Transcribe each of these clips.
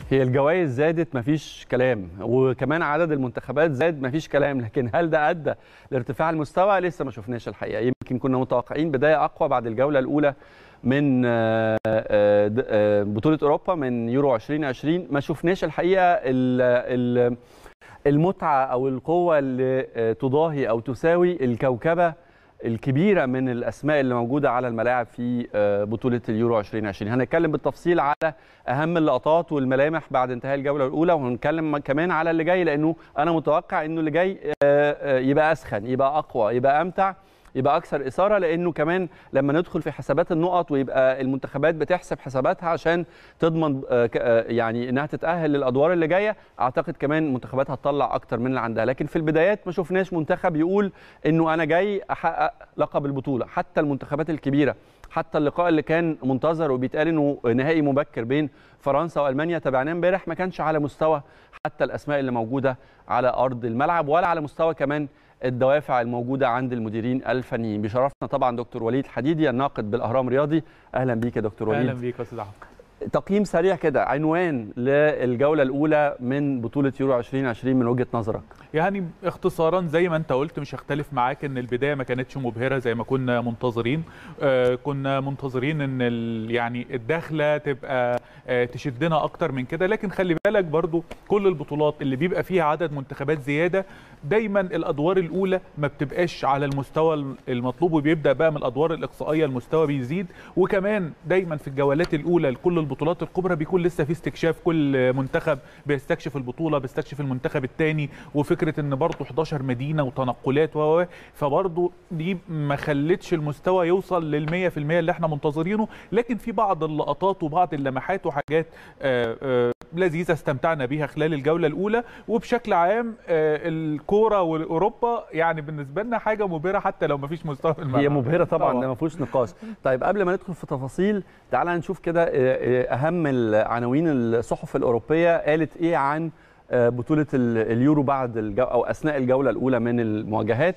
هي الجوائز زادت مفيش كلام وكمان عدد المنتخبات زاد مفيش كلام لكن هل ده ادى لارتفاع المستوى لسه ما شفناش الحقيقه يمكن كنا متوقعين بدايه اقوى بعد الجوله الاولى من آه، آه، د- آه، بطوله اوروبا من يورو 2020 ما شفناش الحقيقه ال ال المتعه او القوه اللي آه، تضاهي او تساوي الكوكبه الكبيره من الاسماء اللي موجوده على الملاعب في آه، بطوله اليورو 2020 هنتكلم بالتفصيل على اهم اللقطات والملامح بعد انتهاء الجوله الاولى وهنتكلم كمان على اللي جاي لانه انا متوقع انه اللي جاي آه، آه، يبقى اسخن يبقى اقوى يبقى امتع يبقى اكثر اثاره لانه كمان لما ندخل في حسابات النقط ويبقى المنتخبات بتحسب حساباتها عشان تضمن آه، ك- آه، يعني انها تتاهل للادوار اللي جايه اعتقد كمان منتخبات هتطلع اكتر من اللي عندها لكن في البدايات ما شفناش منتخب يقول انه انا جاي احقق لقب البطوله حتى المنتخبات الكبيره حتى اللقاء اللي كان منتظر وبيتقال انه نهائي مبكر بين فرنسا والمانيا تابعناه امبارح ما كانش على مستوى حتى الاسماء اللي موجوده على ارض الملعب ولا على مستوى كمان الدوافع الموجوده عند المديرين الفنيين بشرفنا طبعا دكتور وليد حديدي الناقد بالاهرام رياضي اهلا بيك يا دكتور وليد اهلا بيك يا استاذ احمد تقييم سريع كده عنوان للجوله الاولى من بطوله يورو 2020 من وجهه نظرك يعني اختصارا زي ما انت قلت مش هختلف معاك ان البدايه ما كانتش مبهره زي ما كنا منتظرين آه كنا منتظرين ان ال- يعني الدخله تبقى آه تشدنا اكتر من كده لكن خلي بالك برضو كل البطولات اللي بيبقى فيها عدد منتخبات زياده دايما الادوار الاولى ما بتبقاش على المستوى المطلوب وبيبدا بقى من الادوار الاقصائيه المستوى بيزيد وكمان دايما في الجولات الاولى لكل البطولات الكبرى بيكون لسه في استكشاف كل منتخب بيستكشف البطوله بيستكشف المنتخب الثاني وفكره ان برضه 11 مدينه وتنقلات و و- فبرضه دي ما خلتش المستوى يوصل لل 100% اللي احنا منتظرينه لكن في بعض اللقطات وبعض اللمحات وحاجات آه، آه، لذيذه استمتعنا بيها خلال الجوله الاولى وبشكل عام آه، الكوره واوروبا يعني بالنسبه لنا حاجه مبهره حتى لو ما فيش مستوى في الملعب هي مبهره طبعا طبعاً. ده ما فيهوش نقاش طيب قبل ما ندخل في تفاصيل تعال نشوف كده آه، آه، اهم العناوين الصحف الاوروبيه قالت ايه عن آه، بطوله ال- اليورو بعد الجو او اثناء الجوله الاولى من المواجهات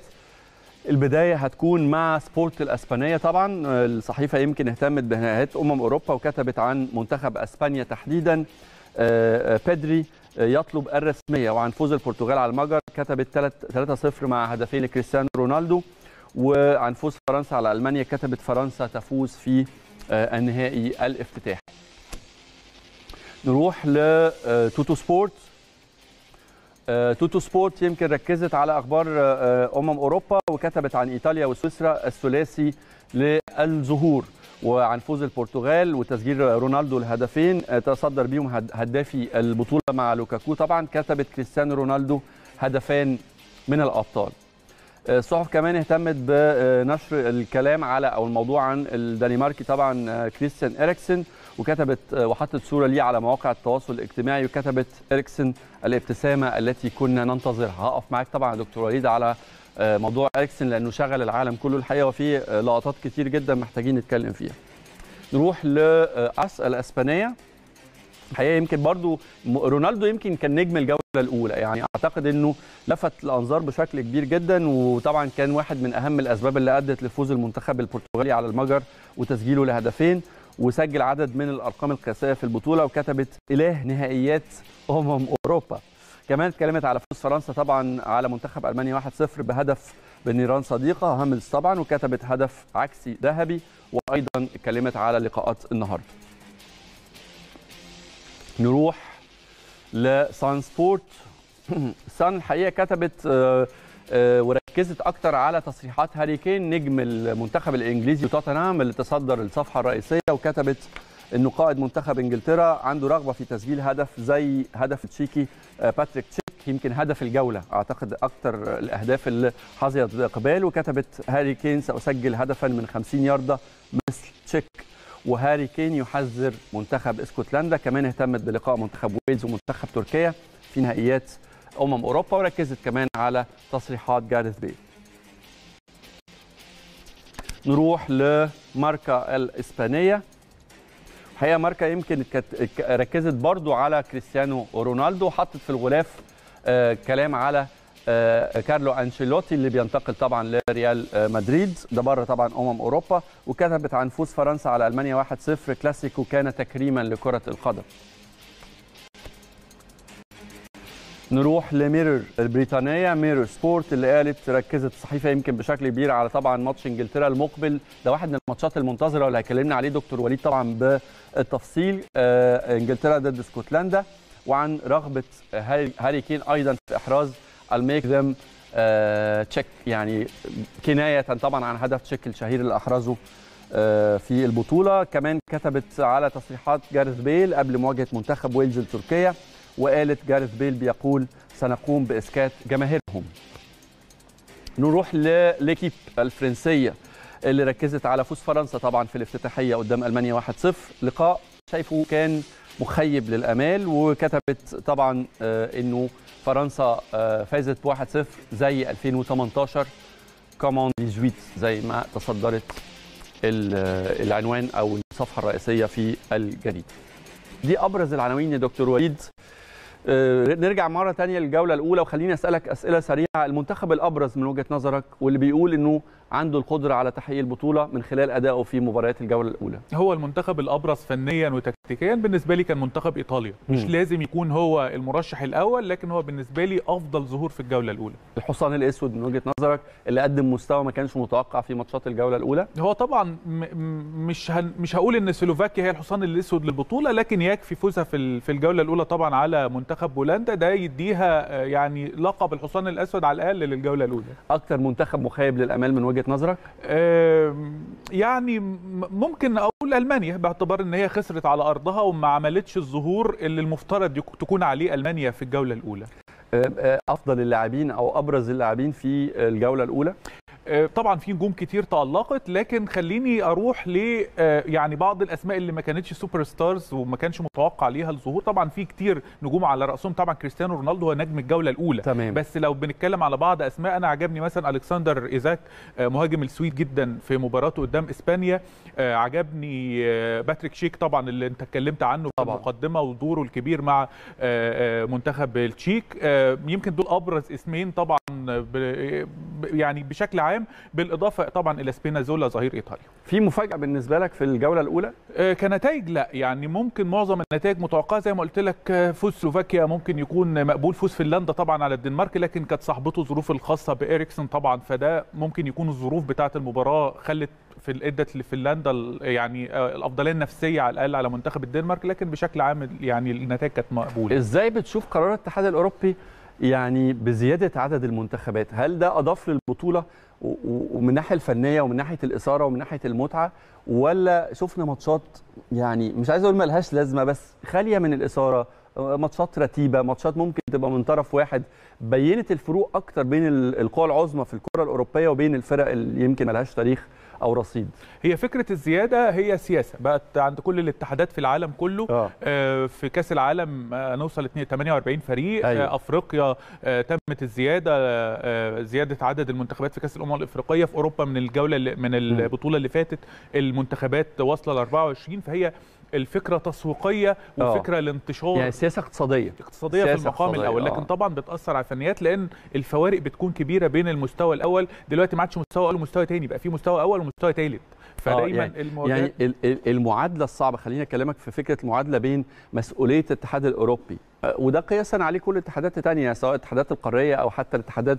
البدايه هتكون مع سبورت الاسبانيه طبعا آه، الصحيفه يمكن اهتمت بنهايات امم اوروبا وكتبت عن منتخب اسبانيا تحديدا آه، آه، بيدري آه، يطلب الرسميه وعن فوز البرتغال على المجر كتبت 3-0 مع هدفين لكريستيانو رونالدو وعن فوز فرنسا على المانيا كتبت فرنسا تفوز في آه، النهائي الافتتاحي نروح لتوتو سبورت آه، توتو سبورت يمكن ركزت على اخبار آه، امم اوروبا وكتبت عن ايطاليا وسويسرا الثلاثي للظهور وعن فوز البرتغال وتسجيل رونالدو الهدفين آه، تصدر بيهم هد- هدافي البطوله مع لوكاكو طبعا كتبت كريستيانو رونالدو هدفان من الابطال الصحف كمان اهتمت بنشر الكلام على او الموضوع عن الدنماركي طبعا آه، كريستيان اريكسن وكتبت آه، وحطت صوره ليه على مواقع التواصل الاجتماعي وكتبت اريكسن الابتسامه التي كنا ننتظرها هقف معاك طبعا يا دكتور وليد على آه، موضوع اريكسن لانه شغل العالم كله الحقيقه وفي آه، لقطات كتير جدا محتاجين نتكلم فيها نروح لاس الاسبانيه الحقيقه يمكن برضو م- رونالدو يمكن كان نجم الجوله الاولى يعني اعتقد انه لفت الانظار بشكل كبير جدا وطبعا كان واحد من اهم الاسباب اللي ادت لفوز المنتخب البرتغالي على المجر وتسجيله لهدفين وسجل عدد من الارقام القياسيه في البطوله وكتبت اله نهائيات امم اوروبا كمان اتكلمت على فوز فرنسا طبعا على منتخب المانيا 1-0 بهدف بنيران صديقه هاملز طبعا وكتبت هدف عكسي ذهبي وايضا اتكلمت على لقاءات النهارده نروح لسان سبورت سان الحقيقه كتبت آه، آه، وركزت اكتر على تصريحات هاري كين نجم المنتخب الانجليزي وتوتنهام اللي تصدر الصفحه الرئيسيه وكتبت انه قائد منتخب انجلترا عنده رغبه في تسجيل هدف زي هدف تشيكي آه، باتريك تشيك يمكن هدف الجوله اعتقد اكتر الاهداف اللي حظيت باقبال وكتبت هاري كين ساسجل هدفا من 50 يارده مثل تشيك وهاري كين يحذر منتخب اسكتلندا كمان اهتمت بلقاء منتخب ويلز ومنتخب تركيا في نهائيات امم اوروبا وركزت كمان على تصريحات جاريث بيل نروح لماركا الاسبانيه الحقيقه ماركا يمكن كانت ركزت برضو على كريستيانو رونالدو وحطت في الغلاف آه كلام على آه كارلو انشيلوتي اللي بينتقل طبعا لريال آه مدريد ده بره طبعا امم اوروبا وكتبت عن فوز فرنسا على المانيا 1-0 كلاسيكو كان تكريما لكره القدم نروح لميرور البريطانيه ميرور سبورت اللي قالت ركزت الصحيفه يمكن بشكل كبير على طبعا ماتش انجلترا المقبل ده واحد من الماتشات المنتظره واللي هيكلمنا عليه دكتور وليد طبعا بالتفصيل آه انجلترا ضد اسكتلندا وعن رغبه هاري, هاري كين ايضا في احراز الميك ذم تشيك يعني كنايه طبعا عن هدف تشيك الشهير اللي احرزه آه في البطوله كمان كتبت على تصريحات جارث بيل قبل مواجهه منتخب ويلز لتركيا وقالت جارث بيل بيقول سنقوم باسكات جماهيرهم نروح لليكيب الفرنسيه اللي ركزت على فوز فرنسا طبعا في الافتتاحيه قدام المانيا 1-0 لقاء شايفه كان مخيب للامال وكتبت طبعا انه فرنسا فازت ب 1-0 زي 2018 كومون 18 زي ما تصدرت العنوان او الصفحه الرئيسيه في الجريده. دي ابرز العناوين يا دكتور وليد نرجع مره ثانيه للجوله الاولى وخليني اسالك اسئله سريعه المنتخب الابرز من وجهه نظرك واللي بيقول انه عنده القدره على تحقيق البطوله من خلال ادائه في مباريات الجوله الاولى هو المنتخب الابرز فنيا وتكتيكيا بالنسبه لي كان منتخب ايطاليا مش م. لازم يكون هو المرشح الاول لكن هو بالنسبه لي افضل ظهور في الجوله الاولى الحصان الاسود من وجهه نظرك اللي قدم مستوى ما كانش متوقع في ماتشات الجوله الاولى هو طبعا مش هن مش هقول ان سلوفاكيا هي الحصان الاسود للبطوله لكن يكفي فوزها في في الجوله الاولى طبعا على منتخب بولندا ده يديها يعني لقب الحصان الاسود على الاقل للجوله الاولى اكتر منتخب مخيب للامال من وجهه نظرك يعني ممكن اقول المانيا باعتبار ان هي خسرت على ارضها وما عملتش الظهور اللي المفترض تكون عليه المانيا في الجوله الاولى افضل اللاعبين او ابرز اللاعبين في الجوله الاولى طبعا في نجوم كتير تألقت لكن خليني اروح ل يعني بعض الاسماء اللي ما كانتش سوبر ستارز وما كانش متوقع ليها الظهور طبعا في كتير نجوم على راسهم طبعا كريستيانو رونالدو هو نجم الجوله الاولى تمام. بس لو بنتكلم على بعض اسماء انا عجبني مثلا الكسندر ايزاك مهاجم السويد جدا في مباراته قدام اسبانيا عجبني باتريك شيك طبعا اللي انت اتكلمت عنه في طبعا. المقدمه ودوره الكبير مع منتخب التشيك يمكن دول ابرز اسمين طبعا يعني بشكل عام بالاضافه طبعا الى سبينازولا ظهير ايطاليا في مفاجاه بالنسبه لك في الجوله الاولى كنتائج لا يعني ممكن معظم النتائج متوقعه زي ما قلت لك فوز سلوفاكيا ممكن يكون مقبول فوز فنلندا طبعا على الدنمارك لكن كانت صاحبته الظروف الخاصه بإريكسون طبعا فده ممكن يكون الظروف بتاعه المباراه خلت في ادت لفنلندا يعني الافضليه النفسيه على الاقل على منتخب الدنمارك لكن بشكل عام يعني النتائج كانت مقبوله ازاي بتشوف قرار الاتحاد الاوروبي يعني بزياده عدد المنتخبات هل ده اضاف للبطوله ومن الناحيه الفنيه ومن ناحيه الاثاره ومن ناحيه المتعه ولا شفنا ماتشات يعني مش عايز اقول ملهاش لازمه بس خاليه من الاثاره ماتشات رتيبه ماتشات ممكن تبقى من طرف واحد بينت الفروق اكتر بين القوى العظمى في الكره الاوروبيه وبين الفرق اللي يمكن ملهاش تاريخ او رصيد هي فكره الزياده هي سياسه بقت عند كل الاتحادات في العالم كله آه. آه في كاس العالم آه نوصل 48 فريق أيوة. آه افريقيا آه تمت الزياده آه زياده عدد المنتخبات في كاس الامم الافريقيه في اوروبا من الجوله اللي من البطوله اللي فاتت المنتخبات واصله ل 24 فهي الفكره تسويقيه وفكره الانتشار يعني سياسه اقتصاديه اقتصاديه في المقام الاول لكن طبعا بتاثر على الفنيات لان الفوارق بتكون كبيره بين المستوى الاول دلوقتي ما عادش مستوى اول ومستوى ثاني بقى في مستوى اول ومستوى ثالث فدايما يعني, يعني المعادله الصعبه خليني اكلمك في فكره المعادله بين مسؤوليه الاتحاد الاوروبي وده قياسا عليه كل الاتحادات الثانيه سواء الاتحادات القاريه او حتى الاتحادات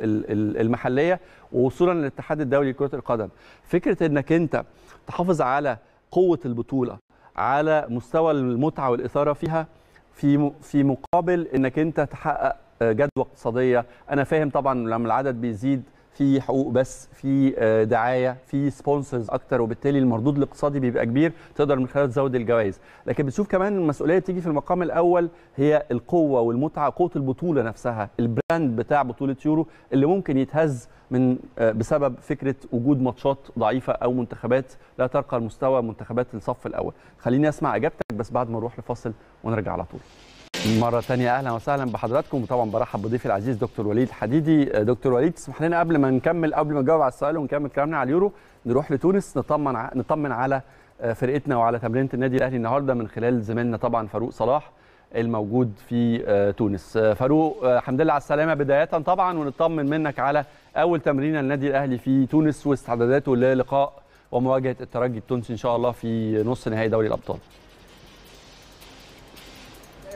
المحليه ووصولا للاتحاد الدولي لكره القدم فكره انك انت تحافظ على قوه البطوله على مستوى المتعه والاثاره فيها في في مقابل انك انت تحقق جدوى اقتصاديه انا فاهم طبعا لما العدد بيزيد في حقوق بس في دعايه في سبونسرز اكتر وبالتالي المردود الاقتصادي بيبقى كبير تقدر من خلاله تزود الجوائز لكن بتشوف كمان المسؤوليه تيجي في المقام الاول هي القوه والمتعه قوه البطوله نفسها البراند بتاع بطوله يورو اللي ممكن يتهز من بسبب فكره وجود ماتشات ضعيفه او منتخبات لا ترقى لمستوى منتخبات الصف الاول خليني اسمع اجابتك بس بعد ما نروح لفاصل ونرجع على طول مرة تانية أهلا وسهلا بحضراتكم وطبعا برحب بضيفي العزيز دكتور وليد حديدي دكتور وليد تسمح لنا قبل ما نكمل قبل ما نجاوب على السؤال ونكمل كلامنا على اليورو نروح لتونس نطمن نطمن على فرقتنا وعلى تمرينة النادي الأهلي النهارده من خلال زميلنا طبعا فاروق صلاح الموجود في تونس فاروق الحمد لله على السلامة بداية طبعا ونطمن منك على أول تمرينة للنادي الأهلي في تونس واستعداداته للقاء ومواجهة الترجي التونسي إن شاء الله في نص نهائي دوري الأبطال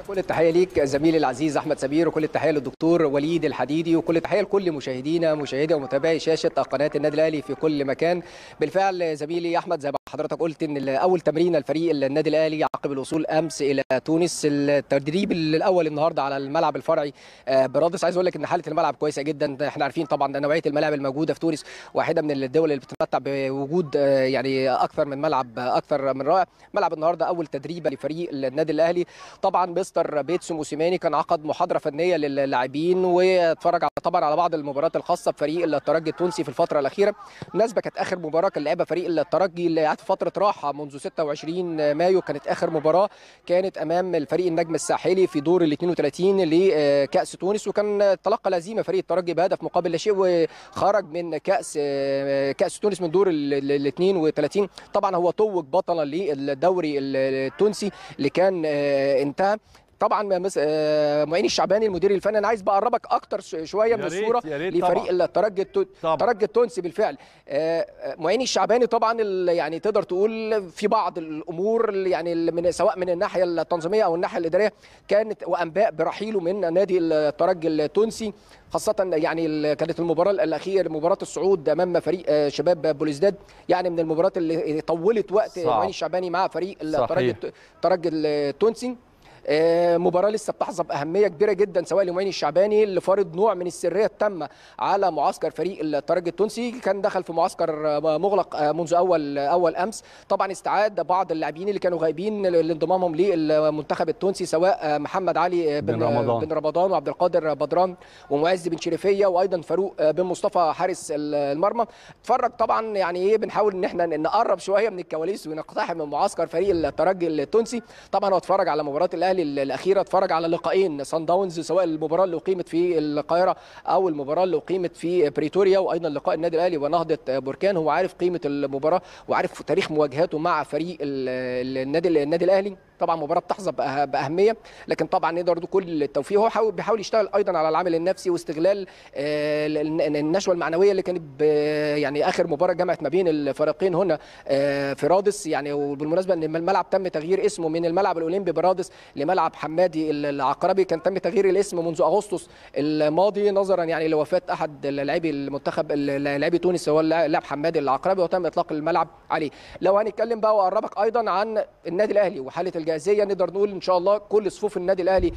كل التحيه ليك زميلي العزيز احمد سمير وكل التحيه للدكتور وليد الحديدي وكل التحيه لكل مشاهدينا مشاهدي ومتابعي شاشه قناه النادي الاهلي في كل مكان بالفعل زميلي احمد زي ما حضرتك قلت ان اول تمرين الفريق النادي الاهلي عقب الوصول امس الى تونس التدريب الاول النهارده على الملعب الفرعي برادس عايز اقول لك ان حاله الملعب كويسه جدا احنا عارفين طبعا نوعيه الملاعب الموجوده في تونس واحده من الدول اللي بتتمتع بوجود يعني اكثر من ملعب اكثر من رائع ملعب النهارده اول تدريب لفريق النادي الاهلي طبعا مستر بيتسو موسيماني كان عقد محاضره فنيه للاعبين واتفرج على طبعا على بعض المباريات الخاصه بفريق الترجي التونسي في الفتره الاخيره بالمناسبه كانت اخر مباراه كان لعبها فريق الترجي اللي قعد في فتره راحه منذ 26 مايو كانت اخر مباراه كانت امام الفريق النجم الساحلي في دور ال 32 لكاس تونس وكان تلقى الهزيمه فريق الترجي بهدف مقابل لا شيء وخرج من كاس كاس تونس من دور ال 32 طبعا هو توج بطلا للدوري التونسي اللي كان انتهى طبعا معين الشعباني المدير الفني انا عايز بقربك اكتر شويه من الصوره لفريق الترجي الترجي التونسي بالفعل معين الشعباني طبعا يعني تقدر تقول في بعض الامور يعني من سواء من الناحيه التنظيميه او الناحيه الاداريه كانت وانباء برحيله من نادي الترجي التونسي خاصة يعني كانت المباراة الأخيرة مباراة الصعود أمام فريق شباب بوليزداد يعني من المباريات اللي طولت وقت معين الشعباني مع فريق الترجي الترجي التونسي مباراه لسه بتحظى باهميه كبيره جدا سواء لمعين الشعباني اللي فارض نوع من السريه التامه على معسكر فريق الترجي التونسي كان دخل في معسكر مغلق منذ اول اول امس طبعا استعاد بعض اللاعبين اللي كانوا غايبين لانضمامهم للمنتخب التونسي سواء محمد علي بن, بن رمضان, بن رمضان وعبد القادر بدران ومعز بن شريفيه وايضا فاروق بن مصطفى حارس المرمى اتفرج طبعا يعني ايه بنحاول ان احنا نقرب شويه من الكواليس ونقتحم من معسكر فريق الترجي التونسي طبعا هو اتفرج على مباراه الاهلي الاهلي الاخيره اتفرج على لقاءين سان داونز سواء المباراه اللي اقيمت في القاهره او المباراه اللي اقيمت في بريتوريا وايضا لقاء النادي الاهلي ونهضه بركان هو عارف قيمه المباراه وعارف تاريخ مواجهاته مع فريق النادي النادي الاهلي طبعا مباراه بتحظى باهميه لكن طبعا نقدر كل التوفيق هو حاول بيحاول يشتغل ايضا على العامل النفسي واستغلال النشوه المعنويه اللي كانت يعني اخر مباراه جمعت ما بين الفريقين هنا في رادس يعني وبالمناسبه ان الملعب تم تغيير اسمه من الملعب الاولمبي برادس لملعب حمادي العقربي كان تم تغيير الاسم منذ اغسطس الماضي نظرا يعني لوفاه احد لاعبي المنتخب لاعبي تونس هو اللاعب حمادي العقربي وتم اطلاق الملعب عليه لو هنتكلم بقى واقربك ايضا عن النادي الاهلي وحاله الجاهزيه نقدر نقول ان شاء الله كل صفوف النادي الاهلي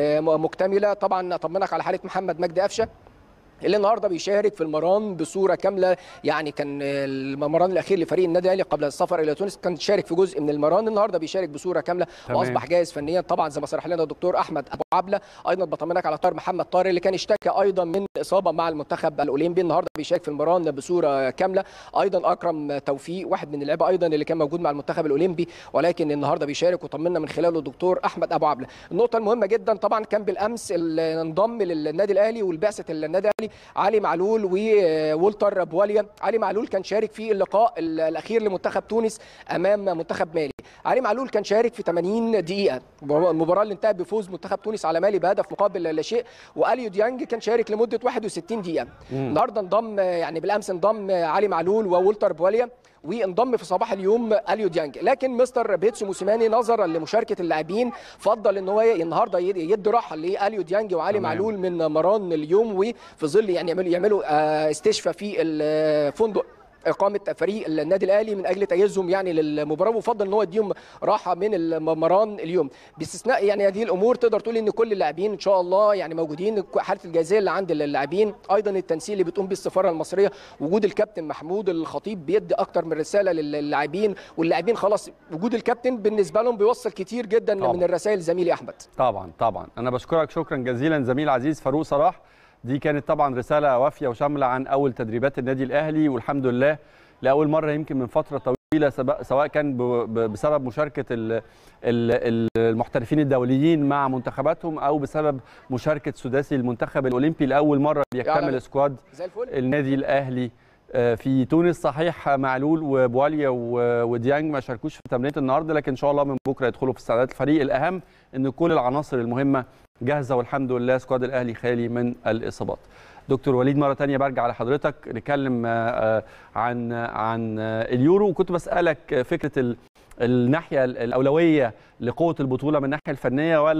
مكتمله طبعا اطمنك على حاله محمد مجدي قفشه اللي النهارده بيشارك في المران بصوره كامله يعني كان المران الاخير لفريق النادي الاهلي قبل السفر الى تونس كان شارك في جزء من المران النهارده بيشارك بصوره كامله تمام. واصبح جاهز فنيا طبعا زي ما صرح لنا الدكتور احمد ابو عبله ايضا بطمنك على طاهر محمد طارق اللي كان اشتكى ايضا من اصابه مع المنتخب الاولمبي النهارده بيشارك في المران بصوره كامله ايضا اكرم توفيق واحد من اللعيبه ايضا اللي كان موجود مع المنتخب الاولمبي ولكن النهارده بيشارك وطمنا من خلاله الدكتور احمد ابو عبله النقطه المهمه جدا طبعا كان بالامس اللي انضم للنادي الاهلي والبعثه النادي الاهلي علي معلول معلول وولتر بواليا علي معلول كان شارك في اللقاء الاخير لمنتخب تونس امام منتخب مالي علي معلول كان شارك في 80 دقيقه المباراه اللي انتهت بفوز منتخب تونس على مالي بهدف مقابل لا شيء واليو ديانج كان شارك لمده 61 دقيقه النهارده انضم يعني بالامس انضم علي معلول وولتر بواليا وانضم في صباح اليوم اليو ديانج لكن مستر بيتسو موسيماني نظرا لمشاركه اللاعبين فضل ان هو النهارده يدي راحه لاليو ديانج وعلي تمام. معلول من مران اليوم وفي ظل يعني يعملوا يعملوا استشفاء في الفندق اقامه فريق النادي الاهلي من اجل تجهيزهم يعني للمباراه وفضل ان هو يديهم راحه من المران اليوم باستثناء يعني هذه الامور تقدر تقول ان كل اللاعبين ان شاء الله يعني موجودين حاله الجاهزيه اللي عند اللاعبين ايضا التنسيق اللي بتقوم به السفاره المصريه وجود الكابتن محمود الخطيب بيدي اكتر من رساله للاعبين واللاعبين خلاص وجود الكابتن بالنسبه لهم بيوصل كتير جدا طبعا. من الرسائل زميلي احمد طبعا طبعا انا بشكرك شكرا جزيلا زميل عزيز فاروق صلاح دي كانت طبعا رساله وافيه وشامله عن اول تدريبات النادي الاهلي والحمد لله لاول مره يمكن من فتره طويله سواء كان بسبب مشاركه المحترفين الدوليين مع منتخباتهم او بسبب مشاركه سداسي المنتخب الاولمبي لاول مره بيكتمل سكواد النادي الاهلي في تونس صحيح معلول وبواليا وديانج ما شاركوش في تمرينه النهارده لكن ان شاء الله من بكره يدخلوا في استعدادات الفريق الاهم ان كل العناصر المهمه جاهزه والحمد لله سكواد الاهلي خالي من الاصابات دكتور وليد مره تانية برجع لحضرتك نتكلم عن عن اليورو وكنت بسالك فكره الناحيه الاولويه لقوه البطوله من الناحيه الفنيه ولا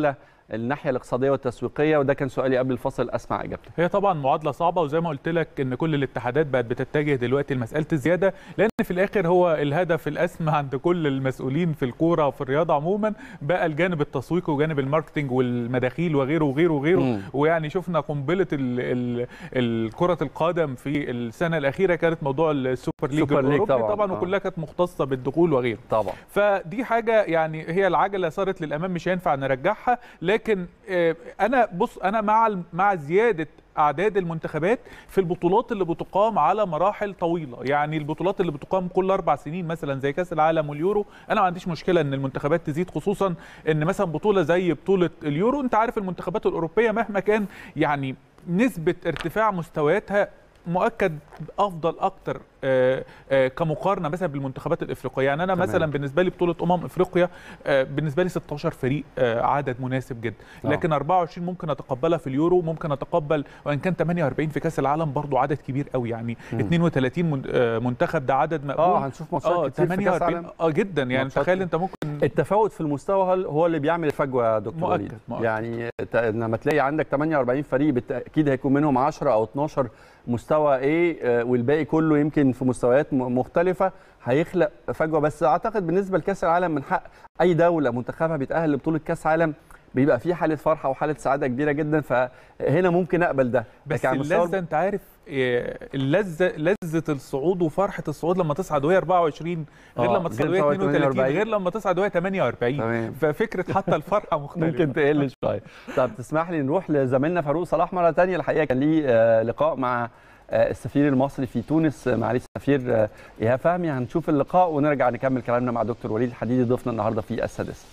الناحيه الاقتصاديه والتسويقيه وده كان سؤالي قبل الفصل اسمع اجابتك هي طبعا معادله صعبه وزي ما قلت لك ان كل الاتحادات بقت بتتجه دلوقتي لمساله الزياده لان في الاخر هو الهدف الاسمى عند كل المسؤولين في الكوره وفي الرياضه عموما بقى الجانب التسويقي وجانب الماركتنج والمداخيل وغيره وغيره وغيره مم. ويعني شفنا قنبله ال- ال- ال- كره القدم في السنه الاخيره كانت موضوع السوبر ليج سوبر ليج الأوروبي طبعاً، طبعا آه. وكلها كانت مختصه بالدخول وغيره طبعا فدي حاجه يعني هي العجله صارت للامام مش هينفع نرجعها لكن آه، انا بص انا مع ال- مع زياده اعداد المنتخبات في البطولات اللي بتقام على مراحل طويله يعني البطولات اللي بتقام كل اربع سنين مثلا زي كاس العالم واليورو انا ما عنديش مشكله ان المنتخبات تزيد خصوصا ان مثلا بطوله زي بطوله اليورو انت عارف المنتخبات الاوروبيه مهما كان يعني نسبه ارتفاع مستوياتها مؤكد افضل اكتر آه، آه، كمقارنه مثلا بالمنتخبات الافريقيه يعني انا تمام. مثلا بالنسبه لي بطوله امم افريقيا آه، بالنسبه لي 16 فريق آه، عدد مناسب جدا آه. لكن 24 ممكن اتقبلها في اليورو ممكن اتقبل وان كان 48 في كاس العالم برضو عدد كبير قوي يعني مم. 32 من- آه، منتخب ده عدد مقبول اه هنشوف ماتشات اه كتير في كاس 48 العالم اه جدا يعني ماتشات تخيل انت ممكن التفاوت في المستوى هل- هو اللي بيعمل الفجوه يا دكتور مؤكد، وليد مؤكد. يعني ت- لما تلاقي عندك 48 فريق بالتاكيد هيكون منهم 10 او 12 مستوى ايه آه، والباقي كله يمكن في مستويات م- مختلفه هيخلق فجوه بس اعتقد بالنسبه لكاس العالم من حق اي دوله منتخبها بيتاهل لبطوله كاس عالم بيبقى في حاله فرحه وحاله سعاده كبيره جدا فهنا ممكن اقبل ده بس لكن على المستوى اللذه انت عارف آه، اللذه لذه الصعود وفرحه الصعود لما تصعد وهي 24 غير آه، لما تصعد غير وهي 42. 32 غير لما تصعد وهي 48 تمام. ففكره حتى الفرحه مختلفه ممكن تقل شويه طب تسمح لي نروح لزميلنا فاروق صلاح مره تانية الحقيقه كان ليه آه، لقاء مع آه، السفير المصري في تونس آه، معالي السفير آه، ايهاب فهمي هنشوف اللقاء ونرجع نكمل كلامنا مع دكتور وليد الحديدي ضيفنا النهارده في السادسه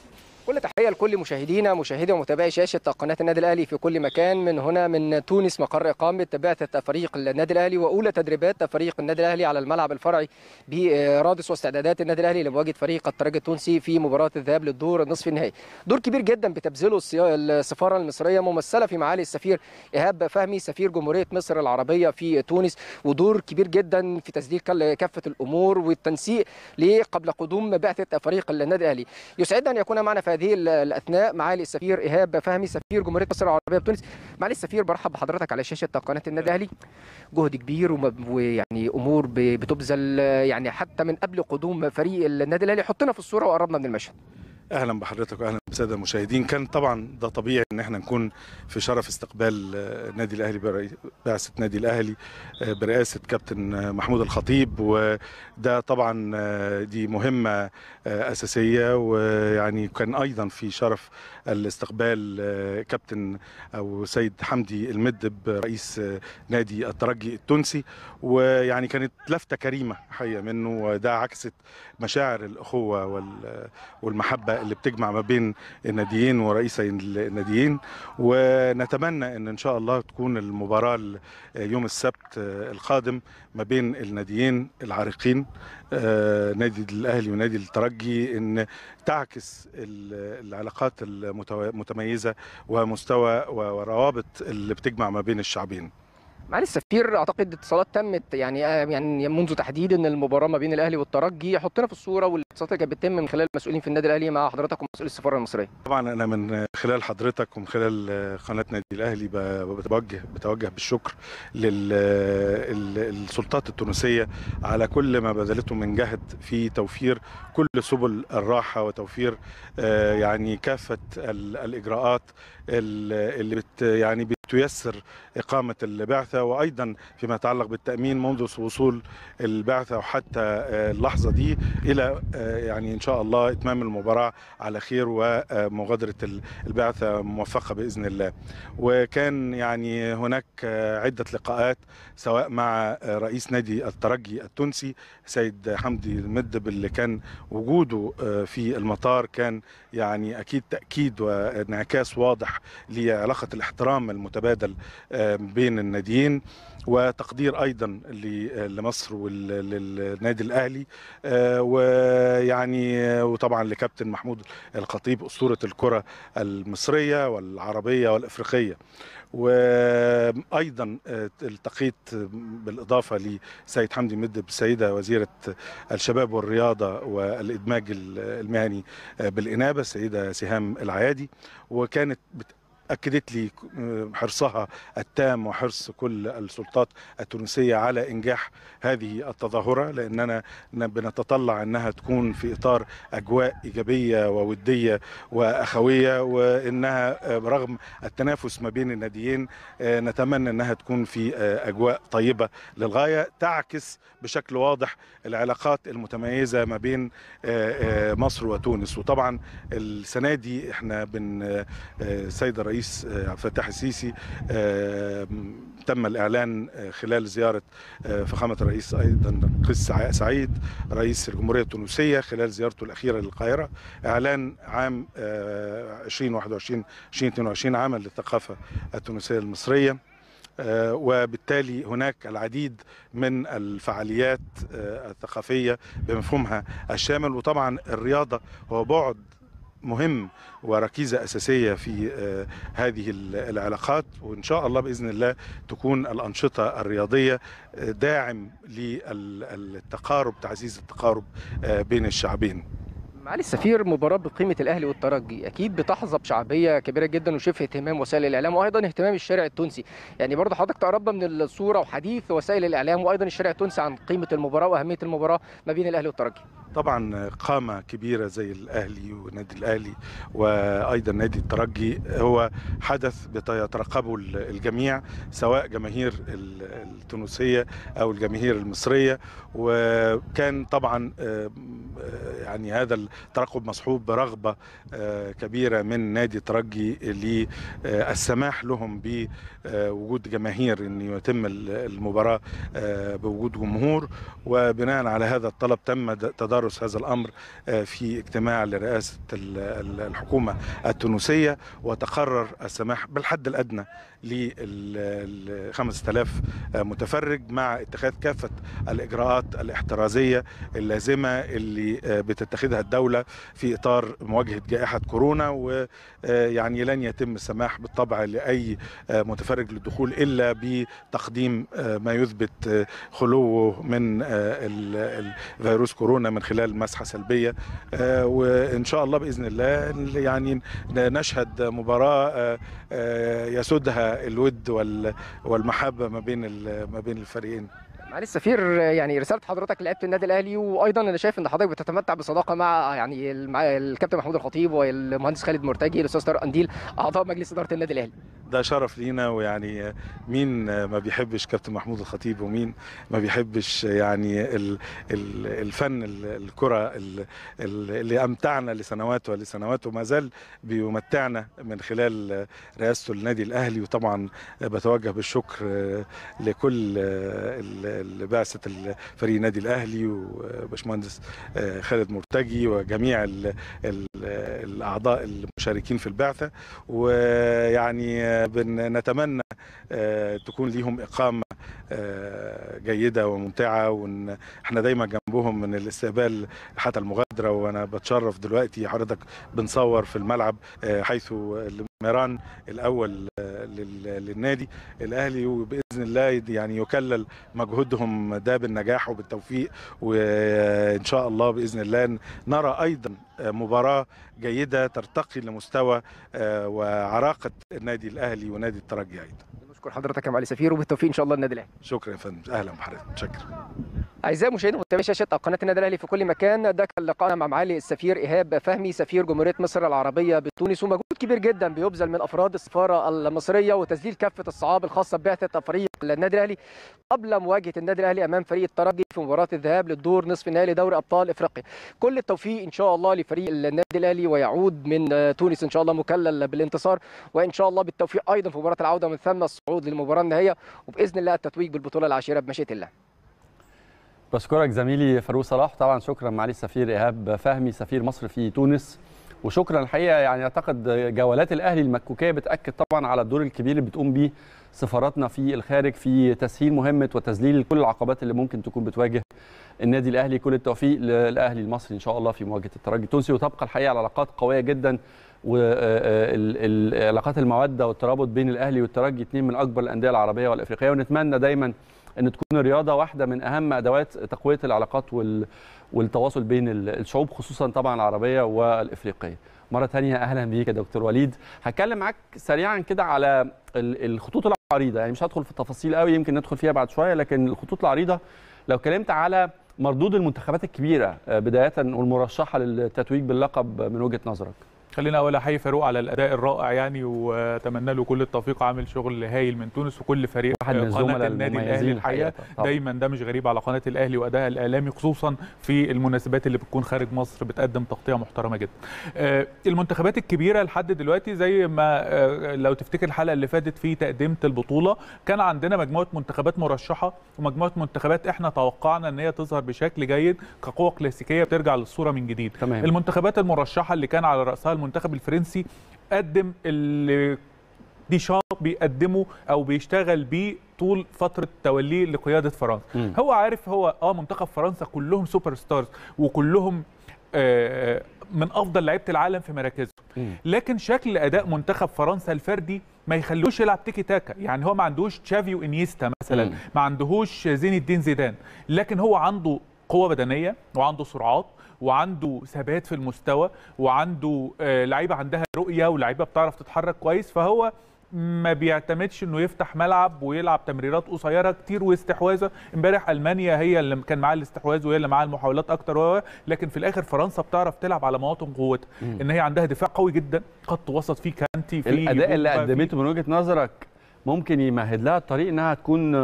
كل تحيه لكل مشاهدينا مشاهدي ومتابعي شاشه قناه النادي الاهلي في كل مكان من هنا من تونس مقر اقامه بعثه فريق النادي الاهلي واولى تدريبات فريق النادي الاهلي على الملعب الفرعي برادس واستعدادات النادي الاهلي لمواجهه فريق الترجي التونسي في مباراه الذهاب للدور النصف النهائي دور كبير جدا بتبذله السيا- السفاره المصريه ممثله في معالي السفير ايهاب فهمي سفير جمهوريه مصر العربيه في تونس ودور كبير جدا في تسديد كل- كافه الامور والتنسيق ليه قبل قدوم بعثه فريق النادي الاهلي يسعدنا ان يكون معنا في هذه ال- الاثناء معالي السفير ايهاب فهمي سفير جمهوريه مصر العربيه بتونس معالي السفير برحب بحضرتك على شاشه قناه النادي الاهلي جهد كبير وم- ويعني امور ب- بتبذل يعني حتى من قبل قدوم فريق النادي الاهلي حطنا في الصوره وقربنا من المشهد اهلا بحضرتك واهلا بالساده المشاهدين كان طبعا ده طبيعي ان احنا نكون في شرف استقبال آه، النادي الاهلي برئي- بعثه نادي الاهلي آه، برئاسه كابتن آه، محمود الخطيب وده طبعا آه، دي مهمه آه، اساسيه ويعني كان ايضا في شرف الاستقبال آه، كابتن او سيد حمدي المدب رئيس آه، نادي الترجي التونسي ويعني كانت لفته كريمه حقيقه منه وده عكست مشاعر الاخوه وال والمحبه اللي بتجمع ما بين الناديين ورئيسي الناديين ونتمنى ان ان شاء الله تكون المباراه ال- يوم السبت آه، القادم ما بين الناديين العريقين آه، نادي الاهلي ونادي الترجي ان تعكس ال- العلاقات المتميزه ومستوى وروابط اللي بتجمع ما بين الشعبين معالي السفير اعتقد اتصالات تمت يعني آه، يعني منذ تحديد ان المباراه ما بين الاهلي والترجي حطنا في الصوره والاتصالات اللي كانت بتتم من خلال المسؤولين في النادي الاهلي مع حضرتك ومسؤول السفاره المصريه طبعا انا من خلال حضرتك ومن خلال قناه نادي الاهلي ب- بتوجه بتوجه بالشكر للسلطات التونسيه على كل ما بذلته من جهد في توفير كل سبل الراحه وتوفير آه، يعني كافه ال- الاجراءات ال- اللي بت يعني بتيسر اقامه البعثه وايضا فيما يتعلق بالتامين منذ وصول البعثه وحتى آه، اللحظه دي الى آه، يعني ان شاء الله اتمام المباراه على خير ومغادره ال- البعثه موفقه باذن الله. وكان يعني هناك آه، عده لقاءات سواء مع آه، رئيس نادي الترجي التونسي سيد حمدي المدب اللي كان وجوده آه، في المطار كان يعني اكيد تاكيد وانعكاس واضح لعلاقه الاحترام المتبادل متبادل بين الناديين وتقدير ايضا لمصر وللنادي الاهلي ويعني وطبعا لكابتن محمود الخطيب اسطوره الكره المصريه والعربيه والافريقيه وايضا التقيت بالاضافه لسيد حمدي مد بالسيده وزيره الشباب والرياضه والادماج المهني بالانابه السيده سهام العيادي وكانت اكدت لي حرصها التام وحرص كل السلطات التونسيه على انجاح هذه التظاهره لاننا بنتطلع انها تكون في اطار اجواء ايجابيه ووديه واخويه وانها رغم التنافس ما بين الناديين نتمنى انها تكون في اجواء طيبه للغايه تعكس بشكل واضح العلاقات المتميزه ما بين مصر وتونس وطبعا السنه دي احنا بن السيد الرئيس الرئيس عبد الفتاح السيسي تم الاعلان خلال زياره فخامه الرئيس ايضا قيس سعيد رئيس الجمهوريه التونسيه خلال زيارته الاخيره للقاهره اعلان عام 2021 2022 عاما للثقافه التونسيه المصريه وبالتالي هناك العديد من الفعاليات الثقافيه بمفهومها الشامل وطبعا الرياضه هو بعد مهم وركيزة أساسية في هذه العلاقات وإن شاء الله بإذن الله تكون الأنشطة الرياضية داعم للتقارب تعزيز التقارب بين الشعبين معالي السفير مباراة بقيمة الأهلي والترجي أكيد بتحظى بشعبية كبيرة جدا وشبه اهتمام وسائل الإعلام وأيضا اهتمام الشارع التونسي يعني برضه حضرتك تقربنا من الصورة وحديث وسائل الإعلام وأيضا الشارع التونسي عن قيمة المباراة وأهمية المباراة ما بين الأهلي والترجي طبعا قامة كبيرة زي الأهلي والنادي الأهلي وأيضا نادي الترجي هو حدث بيترقبه الجميع سواء جماهير التونسية أو الجماهير المصرية وكان طبعا يعني هذا الترقب مصحوب برغبة كبيرة من نادي الترجي للسماح لهم بوجود جماهير أن يتم المباراة بوجود جمهور وبناء على هذا الطلب تم تدارك تدارس هذا الامر في اجتماع لرئاسه الحكومه التونسيه وتقرر السماح بالحد الادنى ل 5000 متفرج مع اتخاذ كافه الاجراءات الاحترازيه اللازمه اللي بتتخذها الدوله في اطار مواجهه جائحه كورونا ويعني لن يتم السماح بالطبع لاي متفرج للدخول الا بتقديم ما يثبت خلوه من فيروس كورونا من خلال مسحه سلبيه وان شاء الله باذن الله يعني نشهد مباراه يسودها الود والمحبه ما بين ما بين الفريقين معالي السفير يعني رساله حضرتك لعيبه النادي الاهلي وايضا انا شايف ان حضرتك بتتمتع بصداقه مع يعني الكابتن محمود الخطيب والمهندس خالد مرتجي الاستاذ طارق قنديل اعضاء مجلس اداره النادي الاهلي ده شرف لينا ويعني مين ما بيحبش كابتن محمود الخطيب ومين ما بيحبش يعني الفن الكره اللي امتعنا لسنوات ولسنوات وما زال بيمتعنا من خلال رئاسته للنادي الاهلي وطبعا بتوجه بالشكر لكل بعثه فريق النادي الاهلي وباشمهندس خالد مرتجي وجميع الاعضاء المشاركين في البعثه ويعني نتمنى تكون ليهم اقامه جيده وممتعه وان احنا دايما جنبهم من الاستقبال حتى المغادره وانا بتشرف دلوقتي حضرتك بنصور في الملعب حيث الميران الاول للنادي الاهلي وباذن الله يعني يكلل مجهودهم ده بالنجاح وبالتوفيق وان شاء الله باذن الله نرى ايضا مباراه جيده ترتقي لمستوى وعراقه النادي الاهلي ونادي الترجي ايضا بشكر حضرتك يا معالي سفير وبالتوفيق ان شاء الله النادي الاهلي شكرا يا فندم اهلا بحضرتك متشكر اعزائي مشاهدي متابعي شاشه قناه النادي الاهلي في كل مكان ده كان لقاءنا مع معالي السفير ايهاب فهمي سفير جمهوريه مصر العربيه بتونس ومجهود كبير جدا بيبذل من افراد السفاره المصريه وتسجيل كافه الصعاب الخاصه ببعثه فريق النادي الاهلي قبل مواجهه النادي الاهلي امام فريق الترجي في مباراه الذهاب للدور نصف النهائي لدوري ابطال افريقيا كل التوفيق ان شاء الله لفريق النادي الاهلي ويعود من تونس ان شاء الله مكلل بالانتصار وان شاء الله بالتوفيق ايضا في مباراه العوده من ثم الصعود للمباراه النهائيه وباذن الله التتويج بالبطوله العاشره بمشيئه الله بشكرك زميلي فاروق صلاح طبعا شكرا معالي السفير ايهاب فهمي سفير مصر في تونس وشكرا الحقيقه يعني اعتقد جولات الاهلي المكوكيه بتاكد طبعا على الدور الكبير اللي بتقوم بيه سفاراتنا في الخارج في تسهيل مهمه وتذليل كل العقبات اللي ممكن تكون بتواجه النادي الاهلي كل التوفيق للاهلي المصري ان شاء الله في مواجهه الترجي التونسي وتبقى الحقيقه العلاقات قويه جدا والعلاقات الموده والترابط بين الاهلي والترجي اثنين من اكبر الانديه العربيه والافريقيه ونتمنى دايما ان تكون الرياضه واحده من اهم ادوات تقويه العلاقات والتواصل بين الشعوب خصوصا طبعا العربيه والافريقيه. مره ثانيه اهلا بيك يا دكتور وليد هتكلم معاك سريعا كده على الخطوط العريضه يعني مش هدخل في التفاصيل قوي يمكن ندخل فيها بعد شويه لكن الخطوط العريضه لو اتكلمت على مردود المنتخبات الكبيره بدايه والمرشحه للتتويج باللقب من وجهه نظرك خلينا اول احيي فاروق على الاداء الرائع يعني واتمنى له كل التوفيق عامل شغل هايل من تونس وكل فريق واحد من قناه النادي الاهلي الحقيقه دايما ده مش غريب على قناه الاهلي وادائها الاعلامي خصوصا في المناسبات اللي بتكون خارج مصر بتقدم تغطيه محترمه جدا. المنتخبات الكبيره لحد دلوقتي زي ما لو تفتكر الحلقه اللي فاتت في تقديمه البطوله كان عندنا مجموعه منتخبات مرشحه ومجموعه منتخبات احنا توقعنا ان هي تظهر بشكل جيد كقوه كلاسيكيه بترجع للصوره من جديد. تمام. المنتخبات المرشحه اللي كان على راسها المنتخب الفرنسي قدم اللي ديشامب بيقدمه او بيشتغل بيه طول فتره توليه لقياده فرنسا م. هو عارف هو اه منتخب فرنسا كلهم سوبر ستارز وكلهم آه من افضل لعيبه العالم في مراكزهم لكن شكل اداء منتخب فرنسا الفردي ما يخلوش يلعب تيكي تاكا يعني هو ما عندهوش تشافي وانيستا مثلا م. ما عندهوش زين الدين زيدان لكن هو عنده قوه بدنيه وعنده سرعات وعنده ثبات في المستوى وعنده آه لعيبه عندها رؤيه ولعيبه بتعرف تتحرك كويس فهو ما بيعتمدش انه يفتح ملعب ويلعب تمريرات قصيره كتير واستحواذه امبارح المانيا هي اللي كان معاها الاستحواذ وهي اللي معاها المحاولات اكتر لكن في الاخر فرنسا بتعرف تلعب على مواطن قوتها ان هي عندها دفاع قوي جدا خط وسط فيه كانتي فيه الاداء اللي قدمته من وجهه نظرك ممكن يمهد لها الطريق انها تكون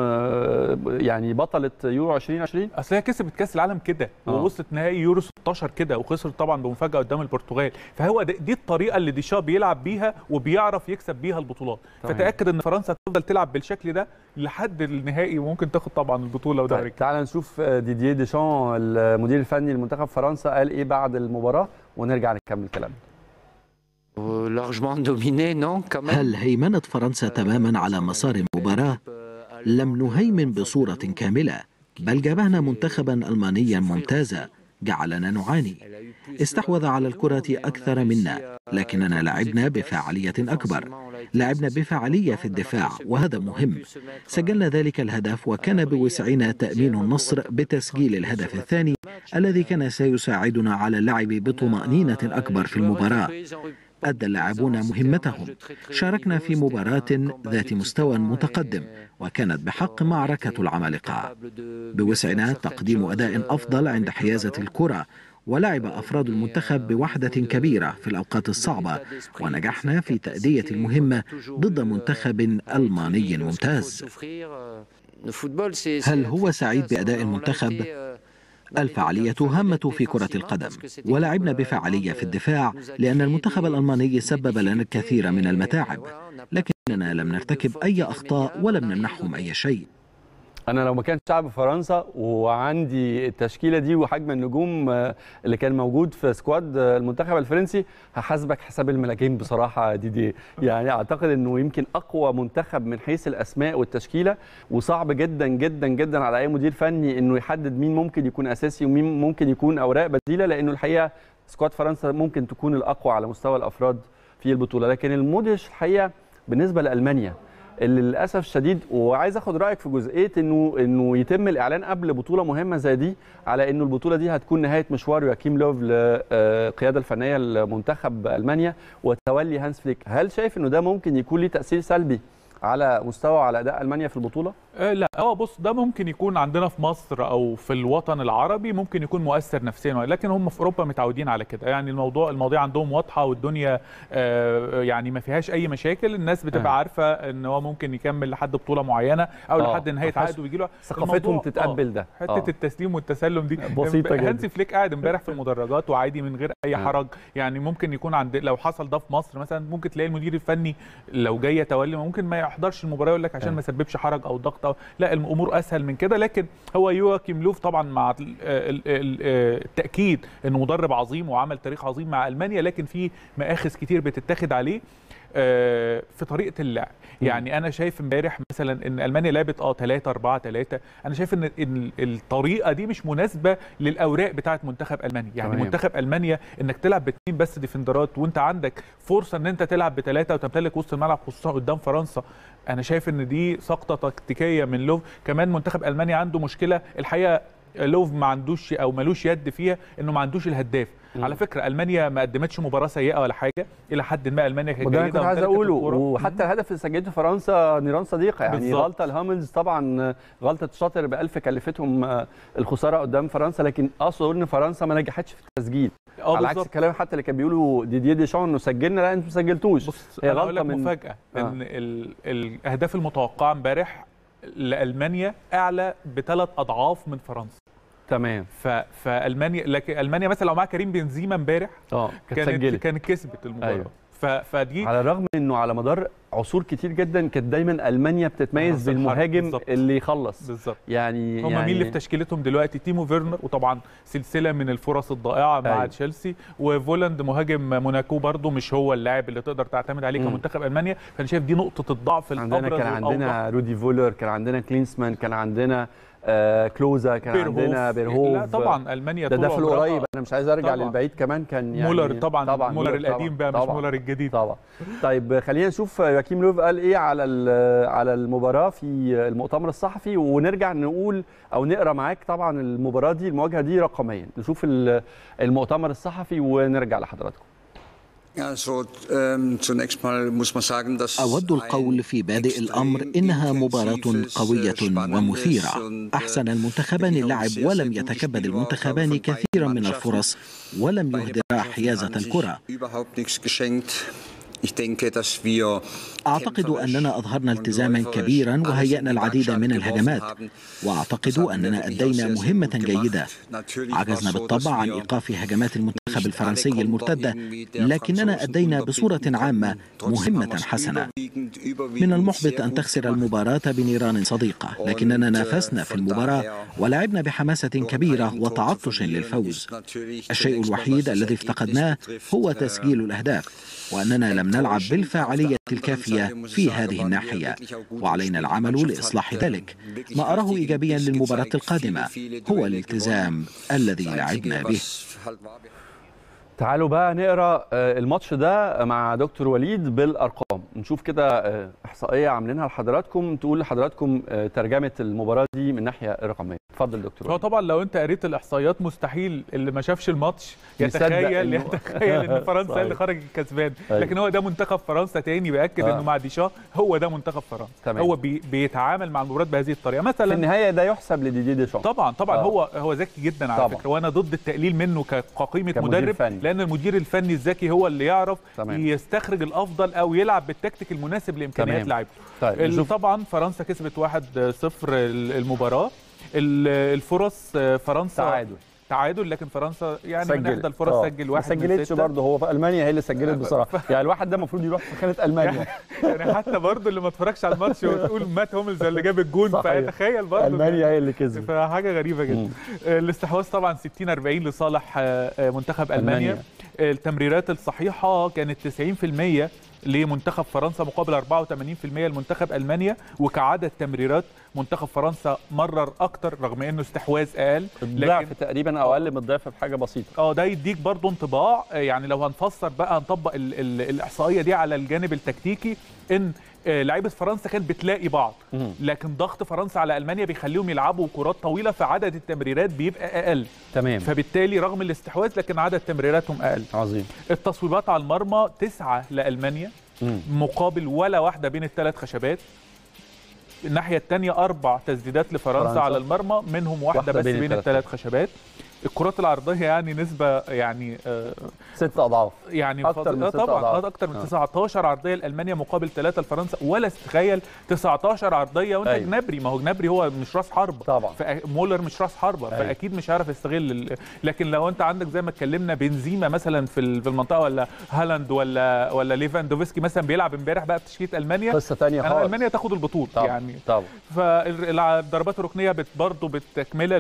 يعني بطله يورو 2020 اصل هي كسبت كاس العالم كده ووصلت نهائي يورو 16 كده وخسرت طبعا بمفاجاه قدام البرتغال فهو دي الطريقه اللي ديشا بيلعب بيها وبيعرف يكسب بيها البطولات طبعا. فتاكد ان فرنسا تفضل تلعب بالشكل ده لحد النهائي وممكن تاخد طبعا البطوله ودوري طيب. تعال نشوف ديدييه ديشان المدير الفني لمنتخب فرنسا قال ايه بعد المباراه ونرجع نكمل كلامنا هل هيمنت فرنسا تماما على مسار المباراة؟ لم نهيمن بصورة كاملة بل جابهنا منتخبا ألمانيا ممتازا جعلنا نعاني استحوذ على الكرة أكثر منا لكننا لعبنا بفاعلية أكبر لعبنا بفاعلية في الدفاع وهذا مهم سجلنا ذلك الهدف وكان بوسعنا تأمين النصر بتسجيل الهدف الثاني الذي كان سيساعدنا على اللعب بطمأنينة أكبر في المباراة أدى اللاعبون مهمتهم شاركنا في مباراة ذات مستوى متقدم وكانت بحق معركة العمالقة بوسعنا تقديم أداء أفضل عند حيازة الكرة ولعب أفراد المنتخب بوحدة كبيرة في الأوقات الصعبة ونجحنا في تأدية المهمة ضد منتخب ألماني ممتاز هل هو سعيد بأداء المنتخب؟ الفعالية هامة في كرة القدم ولعبنا بفعالية في الدفاع لأن المنتخب الألماني سبب لنا الكثير من المتاعب لكننا لم نرتكب أي أخطاء ولم نمنحهم أي شيء انا لو ما كان شعب فرنسا وعندي التشكيله دي وحجم النجوم اللي كان موجود في سكواد المنتخب الفرنسي هحاسبك حساب الملاكين بصراحه ديدي يعني اعتقد انه يمكن اقوى منتخب من حيث الاسماء والتشكيله وصعب جدا جدا جدا على اي مدير فني انه يحدد مين ممكن يكون اساسي ومين ممكن يكون اوراق بديله لانه الحقيقه سكواد فرنسا ممكن تكون الاقوى على مستوى الافراد في البطوله لكن المدهش الحقيقه بالنسبه لالمانيا اللي للاسف الشديد وعايز اخد رايك في جزئيه انه انه يتم الاعلان قبل بطوله مهمه زي دي على انه البطوله دي هتكون نهايه مشوار يواكيم لوف للقياده الفنيه لمنتخب المانيا وتولي هانس فليك هل شايف انه ده ممكن يكون ليه تاثير سلبي على مستوى على اداء المانيا في البطوله آه لا هو بص ده ممكن يكون عندنا في مصر او في الوطن العربي ممكن يكون مؤثر نفسيا لكن هم في اوروبا متعودين على كده يعني الموضوع المواضيع عندهم واضحه والدنيا آه يعني ما فيهاش اي مشاكل الناس بتبقى آه. عارفه ان هو ممكن يكمل لحد بطوله معينه او آه. لحد نهايه عقده ويجي له ثقافتهم تتقبل ده حته آه. التسليم والتسلم دي بسيطه جدا هانسي فليك قاعد امبارح في المدرجات وعادي من غير اي حرج يعني ممكن يكون عند لو حصل ده في مصر مثلا ممكن تلاقي المدير الفني لو جاي يتولي ممكن ما يحضرش المباراه يقول لك عشان أيوة. ما يسببش حرج او ضغط أو لا الامور اسهل من كده لكن هو يواكيم لوف طبعا مع ال- ال- ال- التاكيد انه مدرب عظيم وعمل تاريخ عظيم مع المانيا لكن في مآخذ كتير بتتاخد عليه آه، في طريقه اللعب يعني انا شايف امبارح مثلا ان المانيا لعبت اه 3 4 3 انا شايف ان إن الطريقه دي مش مناسبه للاوراق بتاعه منتخب المانيا يعني تمام. منتخب المانيا انك تلعب باثنين بس ديفندرات وانت عندك فرصه ان انت تلعب بثلاثه وتمتلك وسط الملعب خصوصا قدام فرنسا انا شايف ان دي سقطه تكتيكيه من لوف كمان منتخب المانيا عنده مشكله الحقيقه لوف ما عندوش او ملوش يد فيها انه ما عندوش الهداف مم. على فكره المانيا ما قدمتش مباراه سيئه ولا حاجه الى حد ما المانيا كانت وده انا جيده كنت عايز وامتلكت اقوله الكرة. وحتى الهدف اللي سجلته فرنسا نيران صديقه يعني بالظبط. غلطه الهاملز طبعا غلطه شاطر بألف كلفتهم آه، الخساره قدام فرنسا لكن اقصد اقول ان فرنسا ما نجحتش في التسجيل اه على عكس بالظبط الكلام حتى اللي كان بيقولوا ديدييه ديشان انه سجلنا لا انتوا ما سجلتوش بص هي انا اقول غلطه لك من مفاجاه آه. ان ال- الاهداف المتوقعه امبارح لالمانيا اعلى بثلاث اضعاف من فرنسا تمام ف... فالمانيا لكن المانيا مثلا لو معاها كريم بنزيما امبارح اه كانت كانت سجلت كانت كسبت المباراه أيوة. ف... فدي على الرغم انه على مدار عصور كتير جدا كانت دايما المانيا بتتميز نفس الحرب بالمهاجم بالظبط. اللي يخلص بالظبط يعني هم يعني مين اللي في تشكيلتهم دلوقتي تيمو فيرنر وطبعا سلسله من الفرص الضائعه مع أيوة. تشيلسي وفولاند مهاجم موناكو برضو مش هو اللاعب اللي تقدر تعتمد عليه مم. كمنتخب المانيا فانا شايف دي نقطه الضعف عندنا الابرز كان والأوضح. عندنا رودي فولر كان عندنا كلينسمان كان عندنا آه كلوزا كان بيرهوف. عندنا بيرهوف لا طبعا المانيا ده طول ده في عمرها- القريب انا مش عايز ارجع طبعاً. للبعيد كمان كان يعني مولر طبعا, طبعا مولر القديم بقى مش طبعاً. مولر الجديد طبعا طيب خلينا نشوف يواكيم لوف قال ايه على ال- على المباراه في المؤتمر الصحفي ونرجع نقول او نقرا معاك طبعا المباراه دي المواجهه دي رقميا نشوف ال- المؤتمر الصحفي ونرجع لحضراتكم أود القول في بادئ الأمر إنها مباراة قوية ومثيرة أحسن المنتخبان اللعب ولم يتكبد المنتخبان كثيرا من الفرص ولم يهدرا حيازة الكرة أعتقد أننا أظهرنا التزاما كبيرا وهيأنا العديد من الهجمات وأعتقد أننا أدينا مهمة جيدة عجزنا بالطبع عن إيقاف هجمات المنتخب الفرنسي المرتدة لكننا أدينا بصورة عامة مهمة حسنة من المحبط أن تخسر المباراة بنيران صديقة لكننا نافسنا في المباراة ولعبنا بحماسة كبيرة وتعطش للفوز الشيء الوحيد الذي افتقدناه هو تسجيل الأهداف وأننا لم نلعب بالفاعلية الكافية في هذه الناحية وعلينا العمل لإصلاح ذلك ما أراه إيجابيا للمباراة القادمة هو الالتزام الذي لعبنا به تعالوا بقى نقرا آه، الماتش ده مع دكتور وليد بالارقام نشوف كده آه، احصائيه عاملينها لحضراتكم تقول لحضراتكم آه، ترجمه المباراه دي من الناحيه الرقميه اتفضل دكتور هو وليد. طبعا لو انت قريت الاحصائيات مستحيل اللي ما شافش الماتش يصدق يتخيل إنه- يتخيل ان فرنسا هي اللي صحيح. خرج كسبان أيوة. لكن هو ده منتخب فرنسا تاني بياكد آه. انه مع ديشا هو ده منتخب فرنسا تمام. هو بي بيتعامل مع المباريات بهذه الطريقه في مثلا النهايه ده يحسب لديدي ديشان طبعا طبعا آه. هو هو ذكي جدا على طبعاً. فكره وانا ضد التقليل منه ك- كقيمه كمدير مدرب فني. لان المدير الفني الذكي هو اللي يعرف تمام. يستخرج الافضل او يلعب بالتكتيك المناسب لامكانيات تمام. لاعبه طيب ال- نشوف طبعا فرنسا كسبت 1-0 المباراه ال- الفرص فرنسا تعادل تعادل لكن فرنسا يعني من سجل احدى الفرص آه. سجل ما واحد من سجلتش ستة. برضه هو في المانيا هي اللي سجلت بصراحه يعني الواحد ده المفروض يروح في خانه المانيا يعني حتى برضه اللي ما اتفرجش على الماتش وتقول مات هوملز اللي جاب الجون صحيح. فتخيل برضه المانيا هي اللي كسبت فحاجه غريبه جدا مم. الاستحواذ طبعا 60 40 لصالح آه، آه، منتخب المانيا التمريرات الصحيحه كانت 90% لمنتخب فرنسا مقابل 84% لمنتخب المانيا وكعدد تمريرات منتخب فرنسا مرر اكتر رغم انه استحواذ اقل الضعف تقريبا او اقل من الضعف بحاجه بسيطه اه ده يديك برضو انطباع آه، يعني لو هنفسر بقى هنطبق ال ال الاحصائيه دي على الجانب التكتيكي ان آه، لعيبه فرنسا كانت بتلاقي بعض مم. لكن ضغط فرنسا على المانيا بيخليهم يلعبوا كرات طويله فعدد التمريرات بيبقى اقل تمام فبالتالي رغم الاستحواذ لكن عدد تمريراتهم اقل عظيم التصويبات على المرمى تسعة لألمانيا مم. مقابل ولا واحدة بين الثلاث خشبات الناحية الثانية أربع تسديدات لفرنسا فرنسا. على المرمى منهم واحدة, واحدة بس بين بين, التلات الثلاث خشبات الكرات العرضيه يعني نسبه يعني آه ست اضعاف يعني أكتر من آه ست طبعا أضعاف. آه اكتر من آه. 19 عرضيه لالمانيا مقابل 3 لفرنسا ولا تتخيل 19 عرضيه وانت أيوة. جنبري ما هو جنبري هو مش راس حربه طبعا. مولر مش راس حربه أيوة. فاكيد مش هيعرف يستغل ال- لكن لو انت عندك زي ما اتكلمنا بنزيما مثلا في ال- في المنطقه ولا هالاند ولا ولا ليفاندوفسكي مثلا بيلعب امبارح بقى بتشكيله المانيا قصه ثانيه انا خالص المانيا تاخد البطوله طبعا يعني طبعا فالضربات الركنيه بت برضه بالتكمله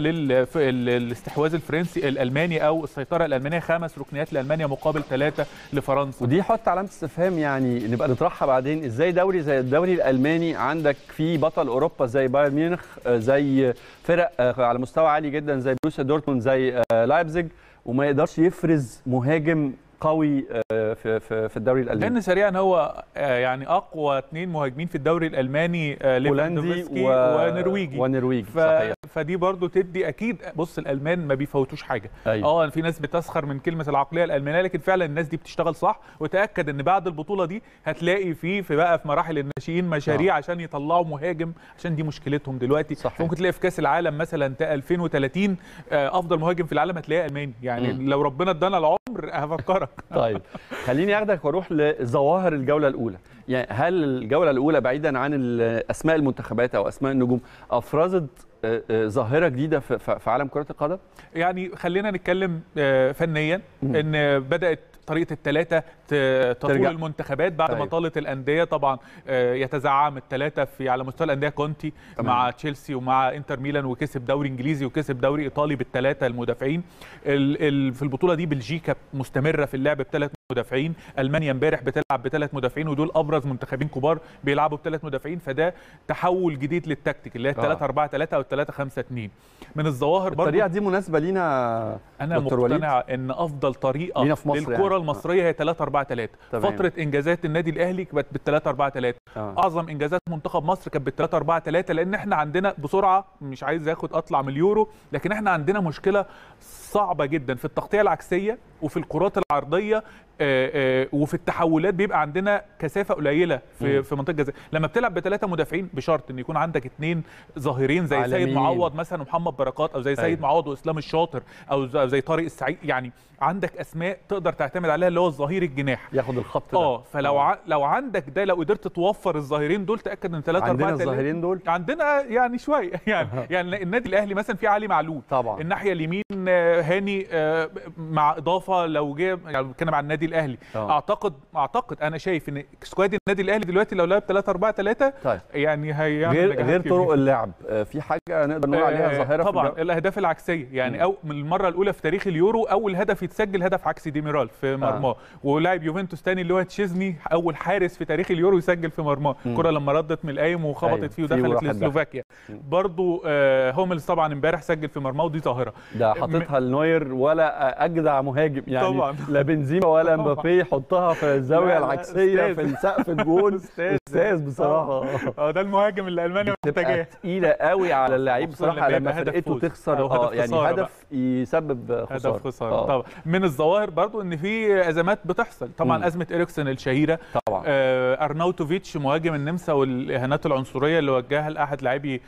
للاستحواذ الفرنسي الالماني او السيطره الالمانيه خمس ركنيات لالمانيا مقابل ثلاثه لفرنسا ودي حط علامه استفهام يعني نبقى نطرحها بعدين ازاي دوري زي الدوري الالماني عندك فيه بطل اوروبا زي بايرن ميونخ آه، زي فرق آه، على مستوى عالي جدا زي بروسيا دورتموند زي آه، لايبزيج وما يقدرش يفرز مهاجم قوي آه، في في في الدوري الالماني لان سريعا هو آه، يعني اقوى اثنين مهاجمين في الدوري الالماني آه، هولندي ليفاندوفسكي و... ونرويجي ونرويجي ف... صحيح فدي برضو تدي اكيد بص الالمان ما بيفوتوش حاجه أيوة. اه في ناس بتسخر من كلمه العقليه الالمانيه لكن فعلا الناس دي بتشتغل صح وتاكد ان بعد البطوله دي هتلاقي في في بقى في مراحل الناشئين مشاريع آه. عشان يطلعوا مهاجم عشان دي مشكلتهم دلوقتي صحيح. ممكن تلاقي في كاس العالم مثلا تا 2030 آه، افضل مهاجم في العالم هتلاقيه الماني يعني مم. لو ربنا ادانا العمر هفكرك طيب خليني اخدك واروح لظواهر الجوله الاولى يعني هل الجوله الاولى بعيدا عن ال- اسماء المنتخبات او اسماء النجوم افرزت آه، آه، ظاهره جديده في في- في عالم كره القدم يعني خلينا نتكلم آه، فنيا مم. ان بدات طريقه الثلاثه تطول ترجع. المنتخبات بعد ما أيوة. طالت الانديه طبعا آه، يتزعم الثلاثه في على مستوى الانديه كونتي تمام. مع تشيلسي ومع انتر ميلان وكسب دوري انجليزي وكسب دوري ايطالي بالثلاثه المدافعين ال- ال- في البطوله دي بلجيكا مستمره في اللعب بثلاث مدافعين المانيا امبارح بتلعب بثلاث مدافعين ودول ابرز منتخبين كبار بيلعبوا بثلاث مدافعين فده تحول جديد للتكتيك اللي هي 3 4 3 او 3 5 2 من الظواهر برضو الطريقه دي مناسبه لينا انا دكتور وليد؟ مقتنع ان افضل طريقه لينا في مصر للكره يعني. المصريه هي 3 4 3 تمام. فتره انجازات النادي الاهلي كانت بال 3 4 3 آه. اعظم انجازات منتخب مصر كانت بال 3 4 3 لان احنا عندنا بسرعه مش عايز اخد اطلع من اليورو لكن احنا عندنا مشكله صعبه جدا في التغطيه العكسيه وفي الكرات العرضيه آه، آه، وفي التحولات بيبقى عندنا كثافه قليله في مم. في منطقه الجزاء لما بتلعب بثلاثه مدافعين بشرط ان يكون عندك اثنين ظاهرين زي سيد عالميين. معوض مثلا ومحمد بركات او زي سيد أيوة. معوض واسلام الشاطر او ز- زي طارق السعيد يعني عندك اسماء تقدر تعتمد عليها اللي هو الظهير الجناح ياخد الخط ده اه فلو ع... لو عندك ده لو قدرت توفر الظاهرين دول تاكد ان 3 عندنا 4 الظاهرين دول عندنا يعني شويه يعني يعني النادي الاهلي مثلا في علي معلول طبعا الناحيه اليمين آه، هاني آه، مع اضافه لو جه يعني بتكلم عن النادي الاهلي آه. اعتقد اعتقد انا شايف ان سكواد النادي الاهلي دلوقتي لو لعب 3 4 3 طيب يعني هيعمل غير نجاحات غير كبيرة. طرق اللعب آه، في حاجه نقدر نقول عليها آه، ظاهره في طبعا الجو- الاهداف العكسيه يعني مم. او من المره الاولى في تاريخ اليورو اول هدف يتسجل هدف عكسي ديميرال في مرماه ولاعب يوفنتوس تاني اللي هو تشيزني اول حارس في تاريخ اليورو يسجل في مرماه مم. كره لما ردت من القايم وخبطت أيوة، فيه فيه ودخلت وراحت لسلوفاكيا مم. برضو آه، هوملز طبعا امبارح سجل في مرماه ودي ظاهره ده حاططها لنوير ولا اجدع مهاجم يعني طبعا. لا بنزيما ولا طبعا. مبابي يحطها في الزاويه لا، لا، العكسيه أستاذ. في سقف الجول أستاذ. استاذ بصراحه اه ده المهاجم اللي المانيا تبقى محتاجاه تقيله قوي على اللعيب خصوصاً بصراحه لما لما يبقى هدف فرقته فوز تخسر أو اه هدف يعني خسارة هدف يسبب خساره هدف خساره آه. طبعا من الظواهر برضو ان في ازمات بتحصل طبعا مم. ازمه اريكسن الشهيره طبعا آه، ارناوتوفيتش مهاجم النمسا والاهانات العنصريه اللي وجهها لاحد لاعبي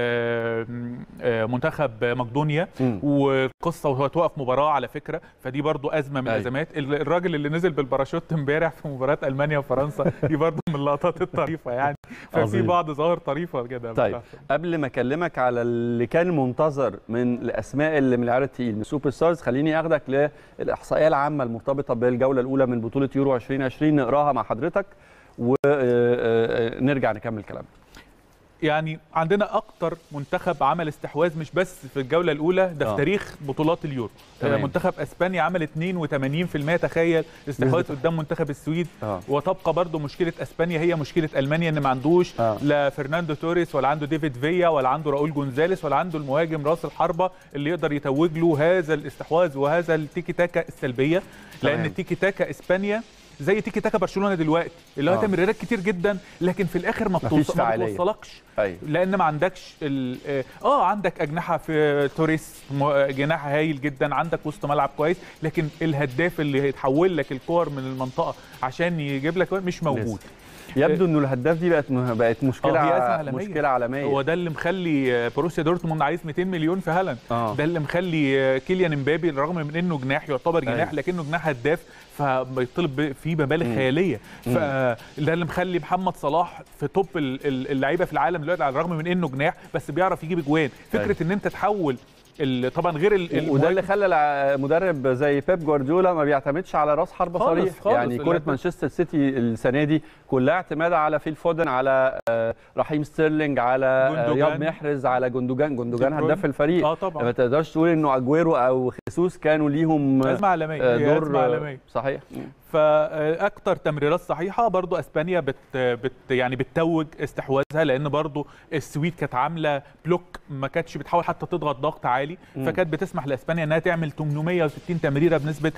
آه، آه، منتخب مقدونيا مم. والقصه وهو توقف مباراه على فكره فدي برضو ازمه من أيوة. الازمات ال- الراجل اللي نزل بالباراشوت امبارح في مباراه المانيا وفرنسا دي برضو من اللقطات الطريفه يعني ففي عظيم. بعض ظواهر طريفه كده طيب بتحصل. قبل ما اكلمك على اللي كان منتظر من الاسماء اللي من العيار التقيل من سوبر ستارز خليني اخدك للاحصائيه العامه المرتبطه بالجوله الاولى من بطوله يورو 2020 نقراها مع حضرتك ونرجع نكمل كلامنا يعني عندنا اكتر منتخب عمل استحواذ مش بس في الجوله الاولى ده آه. في تاريخ بطولات اليورو تمام. آه، منتخب اسبانيا عمل 82% تخيل استحواذ نسبة. قدام منتخب السويد اه وتبقى برضو مشكله اسبانيا هي مشكله المانيا ان ما عندوش آه. لا فرناندو توريس ولا عنده ديفيد فيا ولا عنده راؤول جونزاليس ولا عنده المهاجم راس الحربه اللي يقدر يتوج له هذا الاستحواذ وهذا التيكي تاكا السلبيه لان تمام. التيكي تاكا اسبانيا زي تيكي تاكا برشلونه دلوقتي اللي هو آه. تمريرات كتير جدا لكن في الاخر ما, مفيش بتوصل ما فعالية. بتوصلكش ايوه لان ما عندكش ال- اه آه، عندك اجنحه في توريس م- جناح هايل جدا عندك وسط ملعب كويس لكن الهداف اللي هيتحول لك الكور من المنطقه عشان يجيب لك مش موجود يبدو انه الهداف دي بقت بقت مشكله آه، هي أزمة ع- عالمية. مشكله عالميه هو ده اللي مخلي بروسيا دورتموند عايز 200 مليون في هالاند آه. ده اللي مخلي كيليان امبابي رغم من انه جناح يعتبر جناح أيوة. لكنه جناح هداف فبيطلب فيه مبالغ خياليه فده اللي مخلي محمد صلاح في توب ال- ال- اللعيبه في العالم دلوقتي على الرغم من انه جناح بس بيعرف يجيب اجوان فكره أيوة. ان انت تحول ال- طبعا غير ال- وده المهاجم- اللي خلى الع- مدرب زي بيب جوارديولا ما بيعتمدش على راس حربة خالص، صريح خالص. يعني كرة الهدف- مانشستر سيتي السنة دي كلها اعتماد على فيل فودن على آه، رحيم ستيرلينج على آه، جندوجان. رياض محرز على جندوجان جندوجان دي بروين. هداف الفريق اه طبعا ما تقدرش تقول انه اجويرو او خيسوس كانوا ليهم آه، ازمه عالميه آه، هي دور ازمه آه، عالميه صحيح فاكتر تمريرات صحيحه برضو اسبانيا بت بت يعني بتتوج استحواذها لان برضو السويد كانت عامله بلوك ما كانتش بتحاول حتى تضغط ضغط عالي فكانت بتسمح لاسبانيا انها تعمل 860 تمريره بنسبه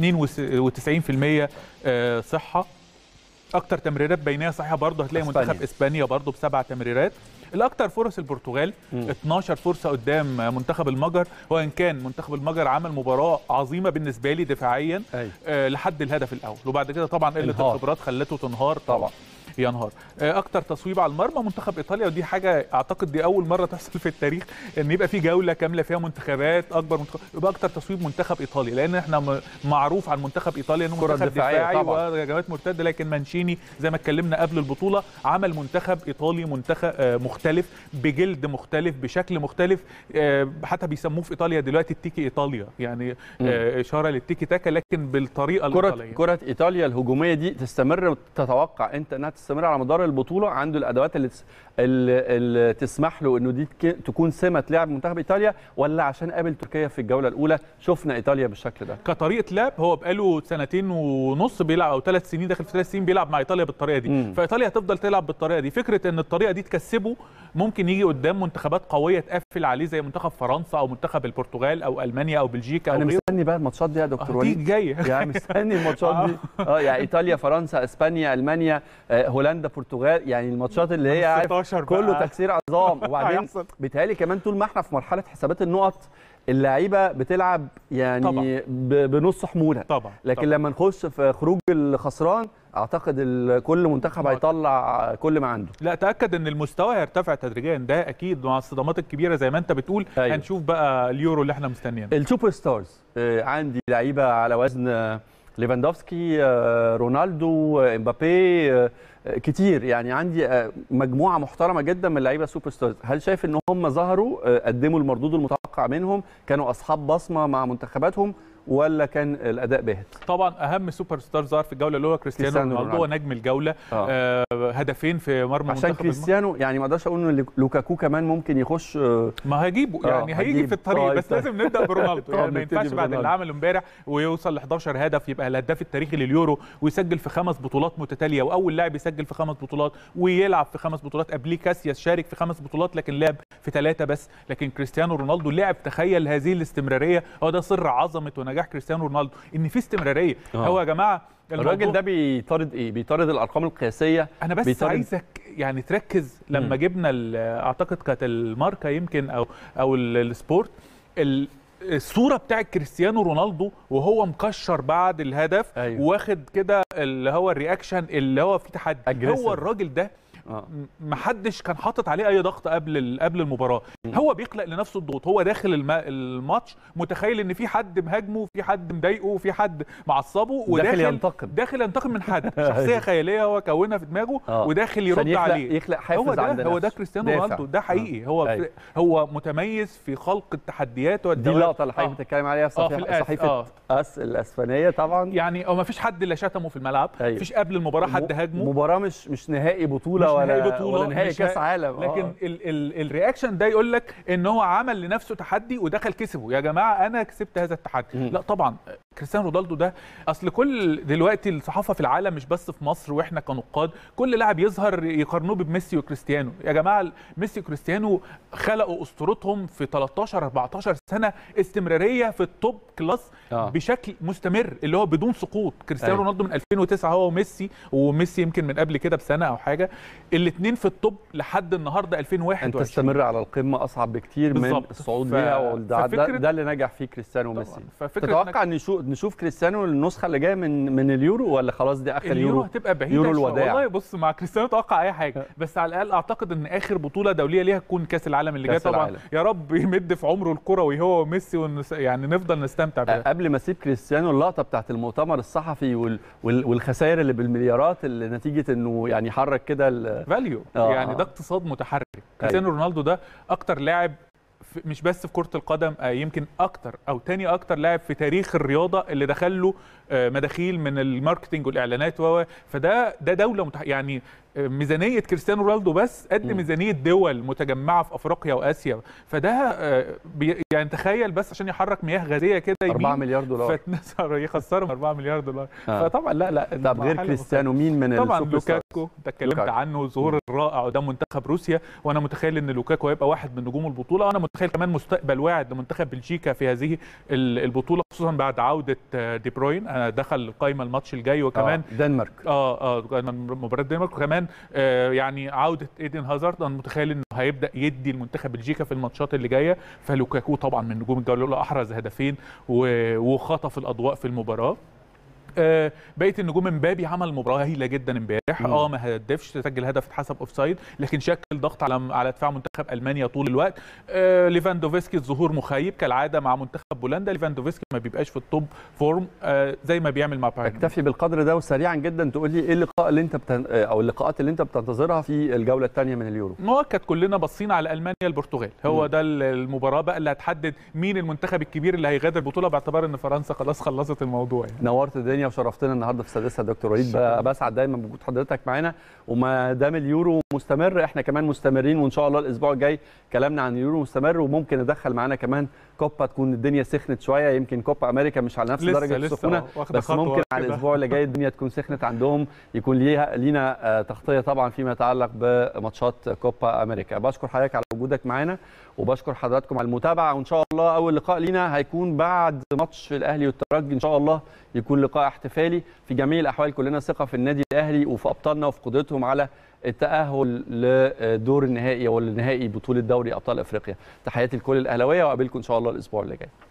92% آه، صحه اكتر تمريرات بينيه صحيحه برضه هتلاقي أسبانيا. منتخب اسبانيا برضه بسبع تمريرات الاكثر فرص البرتغال 12 فرصه قدام منتخب المجر وان كان منتخب المجر عمل مباراه عظيمه بالنسبه لي دفاعيا أيوة. آه لحد الهدف الاول وبعد كده طبعا قله انهار. الخبرات خلته تنهار طبعا. طبعا ينهار آه، اكتر تصويب على المرمى منتخب ايطاليا ودي حاجه اعتقد دي اول مره تحصل في التاريخ ان يبقى في جوله كامله فيها منتخبات اكبر منتخب يبقى اكتر تصويب منتخب ايطاليا لان احنا م- معروف عن منتخب ايطاليا انه كرة منتخب دفاعية دفاعي طبعاً. وهجمات مرتده لكن مانشيني زي ما اتكلمنا قبل البطوله عمل منتخب ايطالي منتخب آه، مختلف بجلد مختلف بشكل مختلف آه، حتى بيسموه في ايطاليا دلوقتي التيكي ايطاليا يعني آه، اشاره للتيكي تاكا لكن بالطريقه كرة الايطاليه كرة ايطاليا الهجومية دي تستمر تتوقع انت انها تستمر على مدار البطولة عنده الادوات اللي, تس... اللي, اللي تسمح له انه دي تك... تكون سمة لعب منتخب ايطاليا ولا عشان قابل تركيا في الجولة الاولى شفنا ايطاليا بالشكل ده كطريقه لعب هو بقاله سنتين ونص بيلعب او ثلاث سنين داخل في ثلاث سنين بيلعب مع ايطاليا بالطريقه دي مم. فايطاليا هتفضل تلعب بالطريقه دي فكره ان الطريقه دي تكسبه ممكن يجي قدام منتخبات قويه تقفل عليه زي منتخب فرنسا او منتخب البرتغال او المانيا او بلجيكا او انا غيره مستني بقى الماتشات دي يا دكتور دي وليد جايه يعني مستني الماتشات دي اه يعني ايطاليا فرنسا اسبانيا المانيا آه، هولندا برتغال يعني الماتشات اللي هي عارف 16 كله بقى. تكسير عظام وبعدين هيحصل. بيتهيألي كمان طول ما احنا في مرحله حسابات النقط اللعيبه بتلعب يعني طبعاً. ب- بنص حموله طبعا لكن طبعاً. لما نخش في خروج الخسران اعتقد ال- كل منتخب طبعاً. هيطلع كل ما عنده لا تاكد ان المستوى هيرتفع تدريجيا ده اكيد مع الصدمات الكبيره زي ما انت بتقول أيوة. هنشوف بقى اليورو اللي احنا مستنيينه السوبر ستارز آه، عندي لعيبه على وزن آه، ليفاندوفسكي آه، رونالدو آه، امبابي آه، آه، كتير يعني عندي آه، مجموعه محترمه جدا من اللعيبه السوبر ستارز هل شايف ان هم ظهروا آه، قدموا المردود المتوقع منهم كانوا اصحاب بصمه مع منتخباتهم ولا كان الاداء باهت طبعا اهم سوبر ستار ظهر في الجوله اللي هو كريستيانو كريستيانو رونالدو هو نجم الجوله آه. آه هدفين في مرمى عشان منتخب الم- كريستيانو يعني ما اقدرش اقول ان لوكاكو كمان ممكن يخش آه، ما هيجيبه آه، يعني هيجي هجيب. في الطريق آه، بس طيب. لازم نبدا برونالدو طب يعني ما نبتدي ينفعش بعد اللي برونالدو. عمله امبارح ويوصل ل 11 هدف يبقى الهداف التاريخي لليورو ويسجل في خمس بطولات متتاليه واول لاعب يسجل في خمس بطولات ويلعب في خمس بطولات قبليه كاسياس شارك في خمس بطولات لكن لعب في ثلاثه بس لكن كريستيانو رونالدو لعب تخيل هذه الاستمراريه هو ده سر عظمه ونجاح كريستيانو رونالدو ان في استمراريه آه. هو يا جماعه الراجل الموضوع- ده بيطارد ايه بيطارد الارقام القياسيه انا بس بيطارد- عايزك يعني تركز لما جبنا ال- اعتقد كانت الماركه يمكن او او ال- السبورت ال- الصوره بتاعت كريستيانو رونالدو وهو مكشر بعد الهدف أيوة. واخد كده اللي هو الرياكشن اللي هو فيه تحدي Aggressive. هو الراجل ده اه م- محدش كان حاطط عليه اي ضغط قبل ال- قبل المباراه هو بيخلق لنفسه الضغوط هو داخل الم... الماتش متخيل ان في حد مهاجمه في حد مضايقه في حد معصبه داخل ينتقم. داخل ينتقم من حد شخصيه خياليه هو كونها في دماغه آه. وداخل عشان يرد يخلق عليه يخلق حافز هو ده عند هو ده نفسه. كريستيانو دافع. رونالدو ده حقيقي هو أيوة. هو متميز في خلق التحديات دي والدوافع اللقطه اللي حضرتك آه. بتتكلم عليها في آه، في صحيفه الآس- صحيفه آه. اس الاسبانيه طبعا يعني هو ما فيش حد اللي شتمه في الملعب أيوة. مفيش قبل المباراه حد م- هاجمه مباراه مش مش نهائي بطوله مش ولا نهائي بطولة ولا نهائي مش كاس نهائي- عالم لكن آه. ال ال الرياكشن ده يقول لك ان هو عمل لنفسه تحدي ودخل كسبه يا جماعه انا كسبت هذا التحدي مم. لا طبعا كريستيانو رونالدو ده اصل كل دلوقتي الصحافه في العالم مش بس في مصر واحنا كنقاد كل لاعب يظهر يقارنوه بميسي وكريستيانو يا جماعه ميسي وكريستيانو خلقوا اسطورتهم في 13 14 سنه استمراريه في التوب كلاس آه. بشكل مستمر اللي هو بدون سقوط كريستيانو أيوة. رونالدو من 2009 هو وميسي وميسي يمكن من قبل كده بسنه او حاجه الاثنين في التوب لحد النهارده ان 2021 تستمر على القمه اصعب بكتير من بالظبط. الصعود ف- ليها وده ده, ففكرة- ده اللي نجح فيه كريستيانو طبعاً. وميسي ففكرة تتوقع إنك- ان شو نشوف كريستيانو النسخه اللي جايه من من اليورو ولا خلاص دي اخر اليورو يورو هتبقى بعيده يورو شوية. الوداع. والله بص مع كريستيانو اتوقع اي حاجه بس على الاقل اعتقد ان اخر بطوله دوليه ليها تكون كاس العالم اللي جاي كأس طبعا العالم. يا رب يمد في عمره الكروي هو وميسي ونس... يعني نفضل نستمتع بيها قبل ما اسيب كريستيانو اللقطه بتاعت المؤتمر الصحفي وال... وال... والخسائر اللي بالمليارات اللي نتيجه انه يعني يحرك كده ال... فاليو آه. يعني ده اقتصاد متحرك كريستيانو رونالدو ده اكتر لاعب في- مش بس في كرة القدم آه، يمكن أكتر أو تاني أكتر لاعب في تاريخ الرياضة اللي دخل له آه، مداخيل من الماركتينج والإعلانات و فده ده دولة متح... يعني آه، ميزانية كريستيانو رونالدو بس قد مم. ميزانية دول متجمعة في أفريقيا وآسيا فده آه، بي... يعني تخيل بس عشان يحرك مياه غازية كده 4 يمين مليار دولار فاتنسر يخسرهم 4 مليار دولار آه. فطبعا لا لا طب غير حاجة كريستيانو مين من طبعا السوبر ستارز؟ لوكاكو انت اتكلمت لوكاكو. عنه ظهور الرائع قدام منتخب روسيا وانا متخيل ان لوكاكو هيبقى واحد من نجوم البطوله وانا متخيل كمان مستقبل واعد لمنتخب بلجيكا في هذه ال- البطوله خصوصا بعد عوده آه، دي بروين آه، دخل القائمه الماتش الجاي وكمان آه. دنمارك اه اه كان مباراه الدنمارك وكمان آه يعني عوده ايدن هازارد انا متخيل انه هيبدا يدي المنتخب بلجيكا في الماتشات اللي جايه فلوكاكو طبعا من نجوم الجوله الاولى احرز هدفين و- وخطف الاضواء في المباراه آه، بقيه النجوم امبابي عمل مباراه هايله جدا امبارح مم. اه ما هدفش سجل هدف اتحسب اوفسايد لكن شكل ضغط على على دفاع منتخب المانيا طول الوقت آه ليفاندوفسكي الظهور مخيب كالعاده مع منتخب بولندا ليفاندوفسكي ما بيبقاش في التوب فورم آه زي ما بيعمل مع بايرن اكتفي بالقدر ده وسريعا جدا تقول لي ايه اللقاء اللي انت بتن... او اللقاءات اللي انت بتنتظرها في الجوله الثانيه من اليورو مؤكد كلنا باصين على المانيا البرتغال هو مم. ده ال- المباراه بقى اللي هتحدد مين المنتخب الكبير اللي هيغادر البطوله باعتبار ان فرنسا خلاص خلصت الموضوع يعني. نورت الدنيا وشرفتنا النهارده في السادسه يا دكتور وليد ب- بسعد دايما بوجود حضرتك معانا وما دام اليورو مستمر احنا كمان مستمرين وان شاء الله الاسبوع الجاي كلامنا عن اليورو مستمر وممكن ندخل معانا كمان كوبا تكون الدنيا سخنت شويه يمكن كوبا امريكا مش على نفس لسه- درجه لسه السخونه آه، واخدة بس خطوة ممكن على كده. الاسبوع اللي جاي الدنيا تكون سخنت عندهم يكون ليها لينا آه، تغطيه طبعا فيما يتعلق بماتشات كوبا امريكا بشكر حضرتك على وجودك معانا وبشكر حضراتكم على المتابعه وان شاء الله اول لقاء لينا هيكون بعد ماتش الاهلي والترجي ان شاء الله يكون لقاء احتفالي في جميع الاحوال كلنا ثقه في النادي الاهلي وفي ابطالنا وفي قدرتهم على التاهل لدور النهائي والنهائي بطوله دوري ابطال افريقيا تحياتي لكل الاهلاويه واقابلكم ان شاء الله الاسبوع اللي جاي